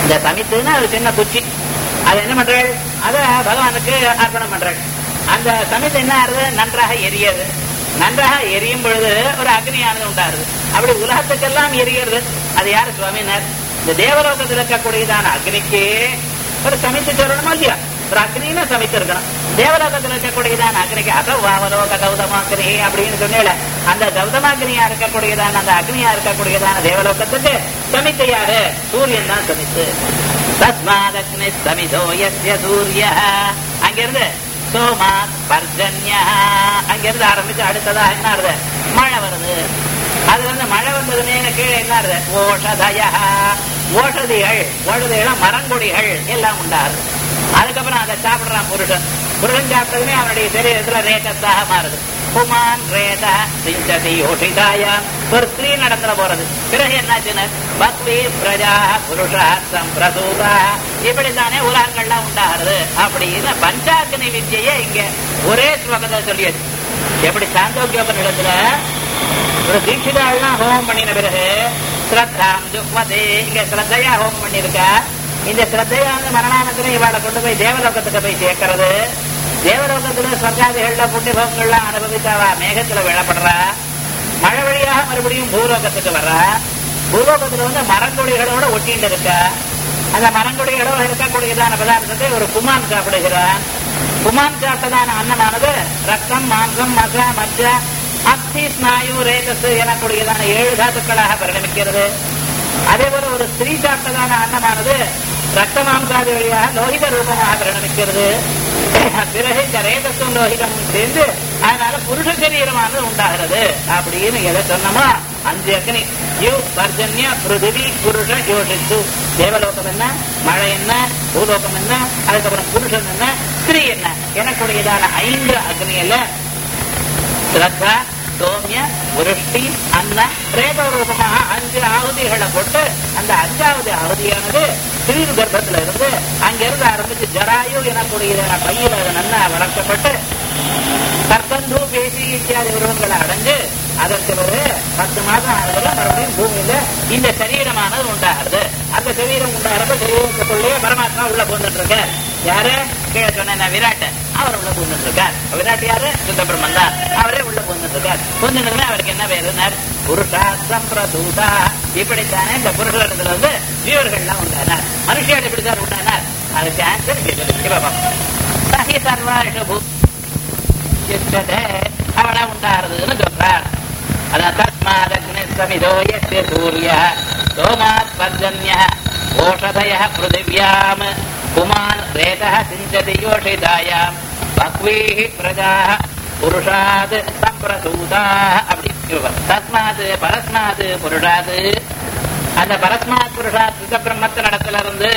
இந்த சமித்துன்னா ஒரு சின்ன குச்சி அது என்ன பண்றாள் அத பகவானுக்கு அர்ப்பணம் பண்றாள் அந்த சமித்து என்ன ஆறுது நன்றாக எரியது நன்றாக எரியும் பொழுது ஒரு அக்னியானது உண்டாருது அப்படி உலகத்துக்கெல்லாம் எரிகிறது அது யாரு சுவாமினர் இந்த தேவலோகத்தில் இருக்கக்கூடியதான அக்னிக்கு ஒரு சமித்து சொல்லணுமா இல்லையா ஒரு அக்னின்னு சமித்து இருக்கணும் தேவலோகத்தில் இருக்கக்கூடியதான அக்னிக்கு அசவாவலோக கௌதமாக்கினி அப்படின்னு சொன்னேல அந்த கௌதமாக்கினியா இருக்கக்கூடியதான அந்த அக்னியா இருக்கக்கூடியதான தேவலோகத்துக்கு சமித்து யாரு சூரியன் தான் சமித்து தஸ்மாதக்னி சமிதோ யஸ்ய சூரிய அங்கிருந்து சோமாத் பர்ஜன்ய அங்கிருந்து ஆரம்பிச்சு அடுத்ததா என்ன ஆறுது மழை வருது அது வந்து மழை வந்ததுமே கீழே என்ன ஆறுது ஓஷதய ஓஷதிகள் ஓஷதிகள் மரங்கொடிகள் எல்லாம் உண்டாருது அதுக்கப்புறம் அதை சாப்பிடுறான் புருஷன் புருஷன் சாப்பிட்டதுமே அவனுடைய சரீரத்துல ரேகத்தாக மாறுது புமான் ரேத சிஞ்சதி யோஷிதாயாம் ஒரு ஸ்திரீ நடந்துல போறது பிறகு என்னாச்சுன்னு பக்வி பிரஜா புருஷா சம்பிரசூதா இப்படித்தானே உலகங்கள்லாம் உண்டாகிறது அப்படின்னு பஞ்சாக்னி வித்யை இங்க ஒரே ஸ்லோகத்தை சொல்லியது எப்படி சாந்தோக்கியோபனிடத்துல ஒரு தீட்சிதாள்லாம் ஹோமம் பண்ணின பிறகு ஸ்ரத்தாம் துக்மதே இங்க ஸ்ரத்தையா ஹோமம் பண்ணிருக்கா இந்த ஸ்ரத்தையா வந்து மரணானந்தரம் இவாளை கொண்டு போய் தேவலோகத்துக்கு போய் சேர்க்கறது தேவலோகத்துல சொர்க்காதிகள்ல புண்ணியபவங்கள்லாம் அனுபவித்தாவா மேகத்துல விழப்படுறா மழை வழியாக மறுபடியும் பூலோகத்துக்கு வர்றா பூலோகத்துல வந்து மரங்கொடிகளோட ஒட்டிட்டு இருக்கா அந்த மரங்கொடிகளோட இருக்கக்கூடியதான பதார்த்தத்தை ஒரு குமான் சாப்பிடுகிறான் குமான் சாப்பிட்டதான அன்னமானது ரத்தம் மாம்சம் மச மஜ்ஜ அஸ்தி ஸ்நாயு ரேதஸ் எனக்கூடியதான ஏழு தாத்துக்களாக பரிணமிக்கிறது அதே போல ஒரு ஸ்திரீ சாப்பிட்டதான அன்னமானது ரத்த மாம்சாதி வழியாக லோகித ரூபமாக பரிணமிக்கிறது பிறகு இந்த ரேதஸும் லோகிதமும் சேர்ந்து அதனால புருஷ சரீரமானது உண்டாகிறது அப்படின்னு எதை சொன்னோமோ அஞ்சு அக்னி யு பர்ஜன்ய பிருதிவி புருஷ யோசித்து தேவலோகம் என்ன மழை என்ன பூலோகம் என்ன அதுக்கப்புறம் புருஷன் என்ன ஸ்திரீ என்ன எனக்குடையதான ஐந்து அக்னியில ஸ்ரத்தா சோமிய விருஷ்டி அன்ன பிரேத ரூபமாக அஞ்சு ஆகுதிகளை போட்டு அந்த அஞ்சாவது ஆகுதியானது ஸ்ரீ கர்ப்பத்துல இருந்து அங்கிருந்து ஆரம்பிச்சு ஜராயு எனக்கூடிய பையில அது நல்லா வளர்க்கப்பட்டு கற்பந்து பேசி இத்தியாதி உருவங்களை அடைஞ்சு அதற்கு ஒரு பத்து மாதம் ஆனதுல மறுபடியும் பூமியில இந்த சரீரமானது உண்டாகிறது அந்த சரீரம் உண்டாகிறப்ப சரீரத்துக்குள்ளேயே பரமாத்மா உள்ள போந்துட்டு இருக்க யாரு கீழே சொன்ன விராட் அவர் உள்ள பூந்துட்டு இருக்கார் விராட் யாரு சுத்த பிரம்மன் தான் அவரே உள்ள பூந்துட்டு இருக்கார் பூந்துட்டு அவருக்கு என்ன பேருனார் புருஷா சம்பிரதூதா இப்படித்தானே இந்த புருஷத்துல வந்து ஜீவர்கள்லாம் உண்டானார் மனுஷியால் இப்படித்தான் உண்டானார் அதுக்கு ஆன்சர் சிவபம் சகி சர்வாஷ பூ அவள உண்டாருதுன்னு சொல்றார் அதான் தஸ்மாதக்னி சமிதோ யஸ்ய சூரிய சோமாத் பர்ஜன்ய ஓஷதய பிருதிவ்யாம் புமான் ரேதः சிஞ்சதி யோஷிதாயாம் பக்வீஹ பிரஜாः புருஷாத் சம்பிரசூதாः அப்படி தஸ்மாத் பரஸ்மாத் புருஷாத் அந்த பரஸ்மாத் புருஷாத் சுத்த பிரம்மத்தின் இடத்துல இருந்து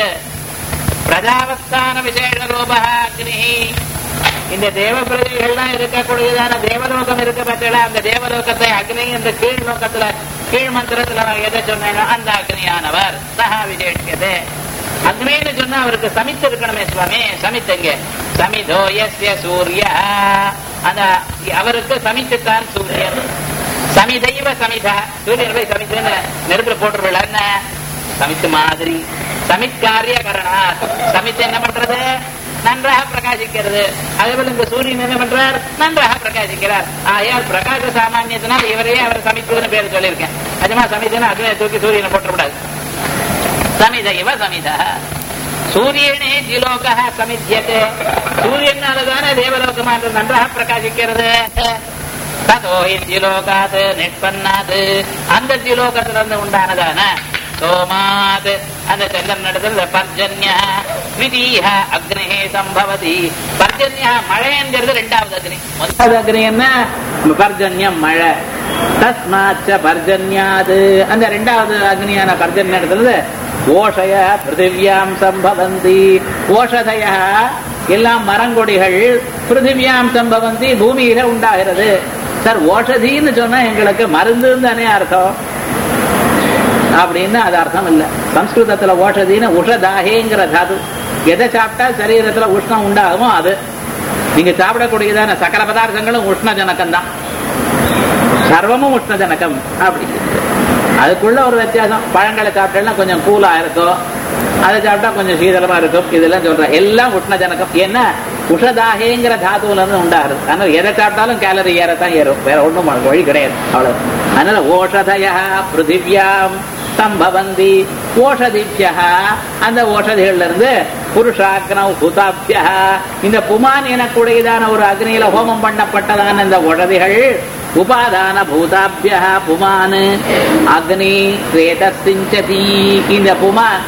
பிரஜாவஸ்தான விசேஷ ரூபா அக்னி இந்த தேவ பிரதிகள்லாம் இருக்கக்கூடியதான தேவலோகம் இருக்க பட்சல அந்த தேவலோகத்தை அக்னி இந்த கீழ் லோகத்துல கீழ் மந்திரத்துல நான் எதை சொன்னேனோ அந்த அக்னியானவர் சஹா விசேஷியதே அக்னின்னு சொன்னா அவருக்கு சமித்து இருக்கணுமே சுவாமி சமித்துங்க சமிதோ எஸ்ய சூரிய அந்த அவருக்கு சமித்துத்தான் சூரியன் சமிதைவ சமிதா சூரியன் போய் சமித்துன்னு நெருப்புல போட்டுருவில்ல என்ன சமித்து மாதிரி சமித்காரிய கரணா சமித்து என்ன பண்றது நன்றாக பிரகாசிக்கிறது அதே போல இந்த சூரியன் என்ன பண்றார் நன்றாக பிரகாசிக்கிறார் ஆயால் பிரகாச சாமானியத்தினால் இவரையே அவர் சமித்துன்னு பேர் சொல்லியிருக்கேன் நிஜமா சமித்துன்னு அக்னியை தூக்கி சூரியனை போட்டுவிடாது சமித இவ சமிதா சூரியனே ஜிலோக சமித்தியதே சூரியனாலதானே தேவலோகமானது நன்றாக பிரகாசிக்கிறது ததோ ஜிலோகாத் நிஷ்பன்னாத் அந்த ஜிலோகத்திலிருந்து உண்டானதான சோமாத் அந்த சந்திரன் இடத்துல பர்ஜன்ய த்விதீய அக்னி சம்பவதி பர்ஜன்ய மழைங்கிறது ரெண்டாவது அக்னி முதலாவது அக்னி என்ன பர்ஜன்யம் மழை தஸ்மாச்ச பர்ஜன்யாது அந்த ரெண்டாவது அக்னியான பர்ஜன்ய இடத்துல ஓஷய பிருத்திவியாம் சம்பவந்தி ஓஷதய எல்லாம் மரங்கொடிகள் பிருத்திவியாம் சம்பவந்தி பூமியில உண்டாகிறது சார் ஓஷதின்னு சொன்னா எங்களுக்கு மருந்துன்னு தானே அர்த்தம் அப்படின்னு அது அர்த்தம் இல்ல சம்ஸ்கிருதத்துல ஓஷதின்னு உஷதாகேங்கிற தாது எதை சாப்பிட்டா சரீரத்துல உஷ்ணம் உண்டாகுமோ அது நீங்க சாப்பிடக்கூடியதான சகல பதார்த்தங்களும் உஷ்ண ஜனகம் தான் சர்வமும் உஷ்ண ஜனகம் அப்படி அதுக்குள்ள ஒரு வித்தியாசம் பழங்களை சாப்பிட்டா கொஞ்சம் கூலா இருக்கும் அதை சாப்பிட்டா கொஞ்சம் சீதளமா இருக்கும் இதெல்லாம் சொல்றேன் எல்லாம் உஷ்ணஜனகம் ஏன்னா உஷதாகேங்கிற தாத்துவுல இருந்து உண்டாகுது அதனால எதை சாப்பிட்டாலும் கேலரி ஏறத்தான் ஏறும் வேற ஒண்ணும் வழி கிடையாது அவ்வளவு அதனால ஓஷதய பிருத்திவியாம் சம்பவந்தி ஓஷதிபியா அந்த ஓஷதிகள்ல இருந்து புருஷாக்னவ் ஹுதாபியா இந்த புமான் எனக்கூடியதான ஒரு அக்னியில ஹோமம் பண்ணப்பட்டதான இந்த ஓஷதிகள் உபாதான பூதாபிய புமான் அக்னி ரேதசிஞ்சதி இந்த புமான்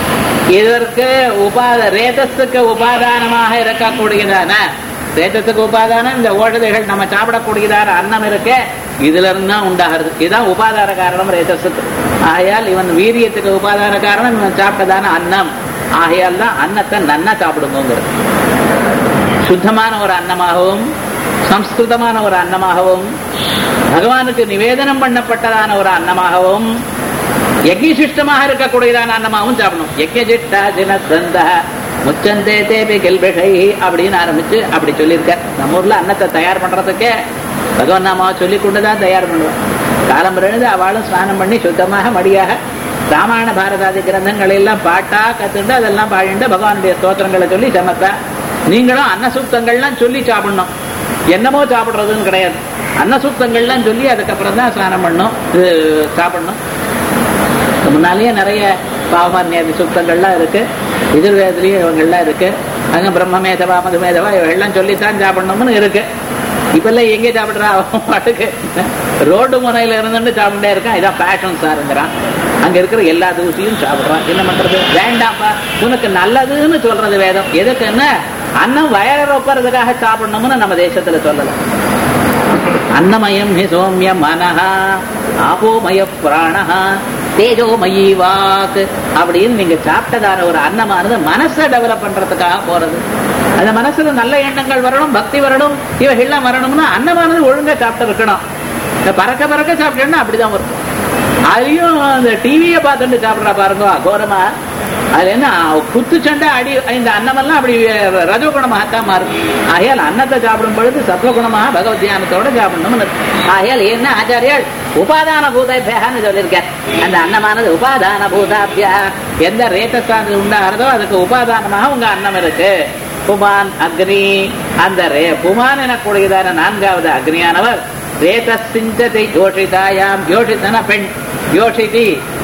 இதற்கு உபாத ரேதஸுக்கு உபாதானமாக இருக்கக்கூடியதான ரேதத்துக்கு உபாதானம் இந்த ஓஷதிகள் நம்ம சாப்பிடக்கூடியதான அன்னம் இருக்க இதுல இருந்து தான் உண்டாகிறது இதுதான் உபாதான காரணம் ரேதஸுக்கு ஆகையால் இவன் வீரியத்துக்கு உபாதான காரணம் இவன் சாப்பிட்டதான அன்னம் ஆகையால் தான் அன்னத்தை நன்னா சாப்பிடுங்கிறது சுத்தமான ஒரு அன்னமாகவும் சம்ஸ்கிருதமான ஒரு அன்னமாகவும் பகவானுக்கு நிவேதனம் பண்ணப்பட்டதான ஒரு அன்னமாகவும் யஜ்யசிஷ்டமாக இருக்கக்கூடியதான அன்னமாகவும் சாப்பிடணும் யஜ்யசிஷ்டா தினசந்த முச்சந்தே தேபி கெல்பிஷை அப்படின்னு ஆரம்பிச்சு அப்படி சொல்லியிருக்க நம்ம ஊர்ல அன்னத்தை தயார் பண்றதுக்கே பகவான் நாமாவை சொல்லி கொண்டுதான் தயார் பண்ணுவோம் காலம் எழுந்து அவளும் ஸ்நானம் பண்ணி சுத்தமாக மடியாக ராமாயண பாரதாதி கிரந்தங்களை எல்லாம் பாட்டா கத்துண்டு அதெல்லாம் பாடிண்டு பகவானுடைய ஸ்தோத்திரங்களை சொல்லி சமத்தா நீங்களும் அன்னசூக்தங்கள்லாம் சொல்லி சாப்பிடணும் என்னமோ சாப்பிடுறதுன்னு கிடையாது அன்னசூக்தங்கள்லாம் சொல்லி அதுக்கப்புறம் தான் ஸ்நானம் பண்ணணும் இது சாப்பிடணும் முன்னாலேயே நிறைய பாவமான்யாதி சுத்தங்கள்லாம் இருக்கு எதிர்வேதலையும் இவங்கள்லாம் இருக்கு அங்க பிரம்ம மேதவா மது மேதவா இவெல்லாம் சொல்லித்தான் சாப்பிடணும்னு இருக்கு இப்பெல்லாம் எங்கே சாப்பிடுறா அவன் பாட்டுக்கு ரோடு முனையில இருந்துட்டு சாப்பிட்டே இருக்கான் இதான் ஃபேஷன் சாருங்கிறான் அங்க இருக்கிற எல்லா தூசியும் சாப்பிடுறான் என்ன பண்றது வேண்டாம்ப்பா உனக்கு நல்லதுன்னு சொல்றது வேதம் எதுக்குன்னா அன்னம் வயற ரொப்பறதுக்காக சாப்பிடணும்னு நம்ம தேசத்துல சொல்லலாம் அன்னமயம் ஹி சோமிய மனஹா ஆபோமய பிராணஹா தேஜோமயி வாக்கு அப்படின்னு நீங்க சாப்பிட்டதான ஒரு அன்னமானது மனசை டெவலப் பண்றதுக்காக போறது அந்த மனசுல நல்ல எண்ணங்கள் வரணும் பக்தி வரணும் இவைகள்லாம் வரணும்னா அன்னமானது ஒழுங்கா சாப்பிட்டு இருக்கணும் இந்த பறக்க பறக்க சாப்பிட்டேன்னா அப்படிதான் வரும் அதுலயும் அந்த டிவியை பார்த்துட்டு சாப்பிடுறா பாருங்க அகோரமா அதுல என்ன குத்து சண்டை அடி இந்த அன்னமெல்லாம் அப்படி ரஜகுணமாகத்தான் மாறும் ஆகையால் அன்னத்தை சாப்பிடும் பொழுது சத்வகுணமாக பகவத் தியானத்தோட சாப்பிடணும்னு ஆகையால் என்ன ஆச்சாரியால் உபாதான பூதாபியான்னு சொல்லியிருக்கார் அந்த அன்னமானது உபாதான பூதாபியா எந்த ரேத்தஸ்தானது உண்டாகிறதோ அதுக்கு உபாதானமாக உங்க அன்னம் இருக்கு புமான் அக்னி அந்த ரே புமான் எனக்கூடியதான நான்காவது அக்னியானவர் ரேதசிஞ்சதை யோஷிதாயாம் யோஷித்தன பெண் யோஷிதி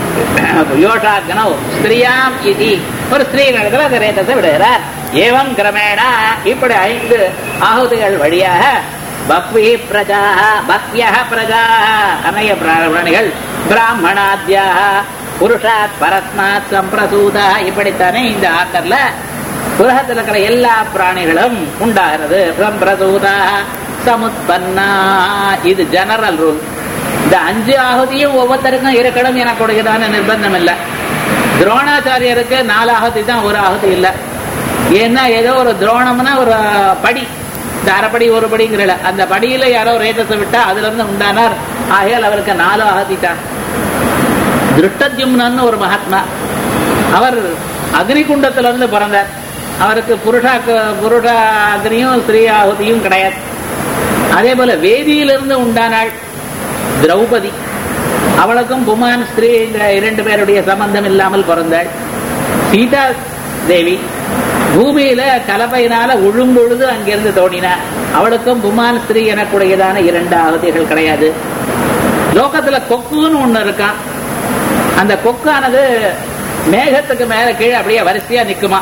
யோஷாக்னோ ஸ்திரியாம் இது ஒரு ஸ்திரீ நடத்துல அந்த ரேதத்தை விடுகிறார் ஏவம் கிரமேண இப்படி ஐந்து ஆகுதிகள் வழியாக பக்வி பிரஜா பக்ய பிரஜா அனைய பிராணிகள் பிராமணாத்யா புருஷாத் பரஸ்மாத் சம்பிரசூதா இப்படித்தானே இந்த ஆத்தர்ல உலகத்தில் இருக்கிற எல்லா பிராணிகளும் உண்டாகிறது சம்பிரசூதா சமுத்பன்னா இது ஜெனரல் ரூல் இந்த அஞ்சு ஆகுதியும் ஒவ்வொருத்தருக்கும் இருக்கணும் எனக்குடையதான நிர்பந்தம் இல்லை துரோணாச்சாரியருக்கு நாலு ஆகுதி தான் ஒரு ஆகுதி இல்லை ஏன்னா ஏதோ ஒரு துரோணம்னா ஒரு படி இந்த அரைப்படி ஒரு படிங்கிறல அந்த படியில யாரோ ரேதத்தை விட்டா அதுல இருந்து உண்டானார் ஆகையால் அவருக்கு நாலு ஆகுதி தான் திருஷ்டத்யும்னு ஒரு மகாத்மா அவர் அக்னிகுண்டத்துல இருந்து பிறந்தார் அவருக்கு புருஷா புருஷ அக்னியும் ஸ்ரீ ஆகுதியும் கிடையாது அதே போல வேதியிலிருந்து உண்டானாள் திரௌபதி அவளுக்கும் புமான் ஸ்திரீ இந்த இரண்டு பேருடைய சம்பந்தம் இல்லாமல் பிறந்தாள் சீதா தேவி பூமியில கலப்பையினால உழும்பொழுது அங்கிருந்து தோணினார் அவளுக்கும் புமான் ஸ்திரீ எனக்கூடியதான இரண்டு ஆகுதிகள் கிடையாது லோகத்துல கொக்குன்னு ஒண்ணு இருக்கான் அந்த கொக்கானது மேகத்துக்கு மேல கீழே அப்படியே வரிசையா நிக்குமா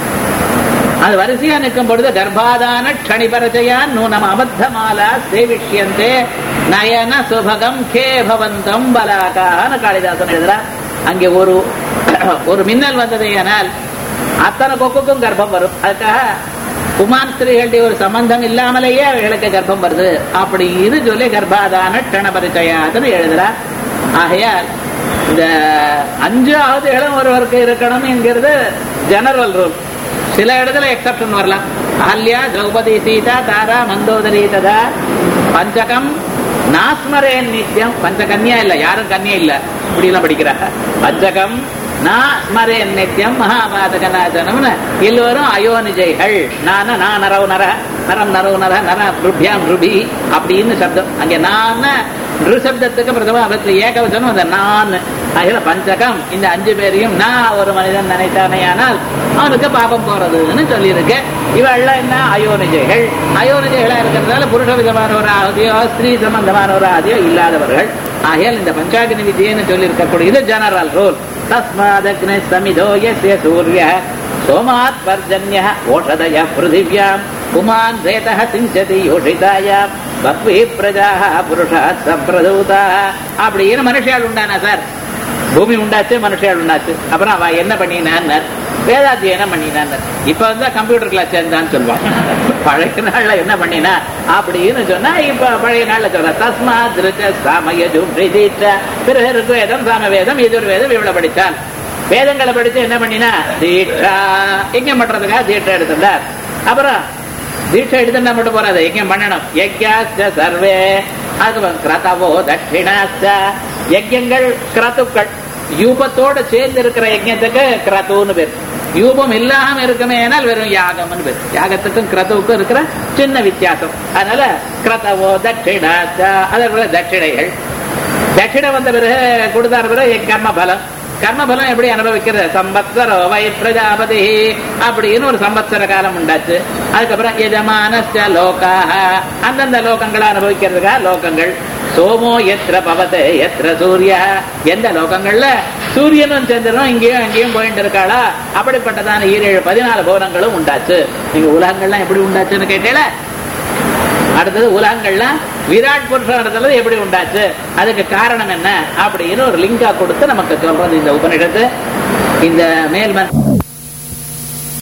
அது வரிசையா நிற்கும் பொழுது கர்ப்பாதான க்ஷணிபரஜயான் நூனம் அபத்தமாலா சேவிஷ்யந்தே நயன சுபகம் கே பவந்தம் பலாகான்னு காளிதாசன் எழுதுறா அங்கே ஒரு ஒரு மின்னல் வந்தது ஆனால் அத்தனை கொக்குக்கும் கர்ப்பம் வரும் அதுக்காக குமார் ஸ்திரீகளுடைய ஒரு சம்பந்தம் இல்லாமலேயே அவர்களுக்கு கர்ப்பம் வருது அப்படி இது சொல்லி கர்ப்பாதான க்ஷணபரிச்சயாதுன்னு எழுதுறா ஆகையால் இந்த அஞ்சு ஆகுதிகளும் ஒருவருக்கு இருக்கணும் என்கிறது ஜெனரல் ரூல் சில இடத்துல எக்ஸப்ஷன் வரலாம் ஆல்யா திரௌபதி சீதா தாரா மந்தோதரி ததா பஞ்சகம் நாஸ்மரேன் நித்தியம் பஞ்ச கன்யா இல்ல யாரும் கன்யா இல்ல இப்படி எல்லாம் படிக்கிறாங்க பஞ்சகம் நான் ஸ்மரே நித்தியம் மகாபாதகநாசனம்னு எல்லோரும் அயோனிஜைகள் நான நான் நரவு நர நரம் நரவு நர நர ருபியாம் ருபி அப்படின்னு சப்தம் அங்க நான் நிருசப்தத்துக்கு பிரதம அவத்துல ஏகவசனம் அந்த நான் அதுல பஞ்சகம் இந்த அஞ்சு பேரையும் நான் ஒரு மனிதன் நினைத்தானேயானால் அவனுக்கு பாபம் போறதுன்னு சொல்லியிருக்கு இவெல்லாம் என்ன அயோனிஜைகள் அயோனிஜைகளா இருக்கிறதுனால புருஷ விதமான ஒரு ஆகுதியோ ஸ்திரீ சம்பந்தமான ஒரு ஆகுதியோ இல்லாதவர்கள் ஆகையால் இந்த பஞ்சாகினி விதியன்னு சொல்லி இருக்கக்கூடியது ஜெனரல் ரூல் தஸ்மாதக்னி சமிதோ யஸ்ய சூரிய சோமாத் பர்ஜன்ய ஓஷதய பிருத்திவியாம் புமான் ரேதः சிஞ்சதி யோஷிதாயாம் பக்வி பிரஜாக புருஷாத் சப்ரதூதா அப்படின்னு மனுஷியால் உண்டானா சார் பூமி உண்டாச்சு மனுஷியால் உண்டாச்சு அப்புறம் அவ என்ன பண்ணினான்னார் வேதாத்தியனம் பண்ணினான்னார் இப்ப வந்து கம்ப்யூட்டர் கிளாஸ் சேர்ந்தான்னு சொல்லுவாங்க பழைய நாள்ல என்ன பண்ணினா அப்படின்னு சொன்னா இப்ப பழைய நாள்ல சொல்ற தஸ்மா திருச்ச சாமயஜும் பிரதீச்ச பிறகு ருக்வேதம் சாமவேதம் எதிர்வேதம் இவ்வளவு படிச்சான் வேதங்களை படிச்சு என்ன பண்ணினா தீட்சா யஜ்ஞம் பண்றதுக்காக தீட்சை எடுத்திருந்தார் அப்புறம் தீட்சை எடுத்துட்டா மட்டும் போறாது யஜ்ஞம் பண்ணணும் யஜ்யாஸ்த சர்வே அது கிரதவோ தட்சிணாஸ்த யஜ்யங்கள் கிரதுக்கள் யூபத்தோட சேர்ந்து இருக்கிற யஜ்யத்துக்கு கிரதுன்னு பேர் யூபம் இல்லாம இருக்குமே ஆனால் வெறும் யாகம்னு பேர் யாகத்துக்கும் கிரதுவுக்கும் இருக்கிற சின்ன வித்தியாசம் அதனால கிரதவோ தட்சிணாஸ்த அதற்கு தட்சிணைகள் தட்சிணை வந்த பிறகு கொடுத்தார பிறகு கர்ம பலம் கர்ம பலம் எப்படி அனுபவிக்கிறது சம்பத்சரோ வை பிரஜாபதி அப்படின்னு ஒரு சம்பத்சர காலம் உண்டாச்சு அதுக்கப்புறம் எஜமானஸ்ட லோகாக அந்தந்த லோகங்களை அனுபவிக்கிறதுக்காக லோகங்கள் சோமோ எத்திர பவதே எத்திர சூரிய எந்த லோகங்கள்ல சூரியனும் சந்திரனும் இங்கேயும் அங்கேயும் போயிட்டு இருக்காளா அப்படிப்பட்டதான ஈரேழு பதினாலு பவனங்களும் உண்டாச்சு நீங்க உலகங்கள்லாம் எப்படி உண்டாச்சுன்னு கேட்டீங்களா அடுத்தது உலகங்கள்லாம் விராட் புருஷன் இடத்துல எப்படி உண்டாச்சு அதுக்கு காரணம் என்ன அப்படின்னு ஒரு லிங்கா கொடுத்து நமக்கு சொல்றது இந்த உபநிஷத்து இந்த மேல்மன்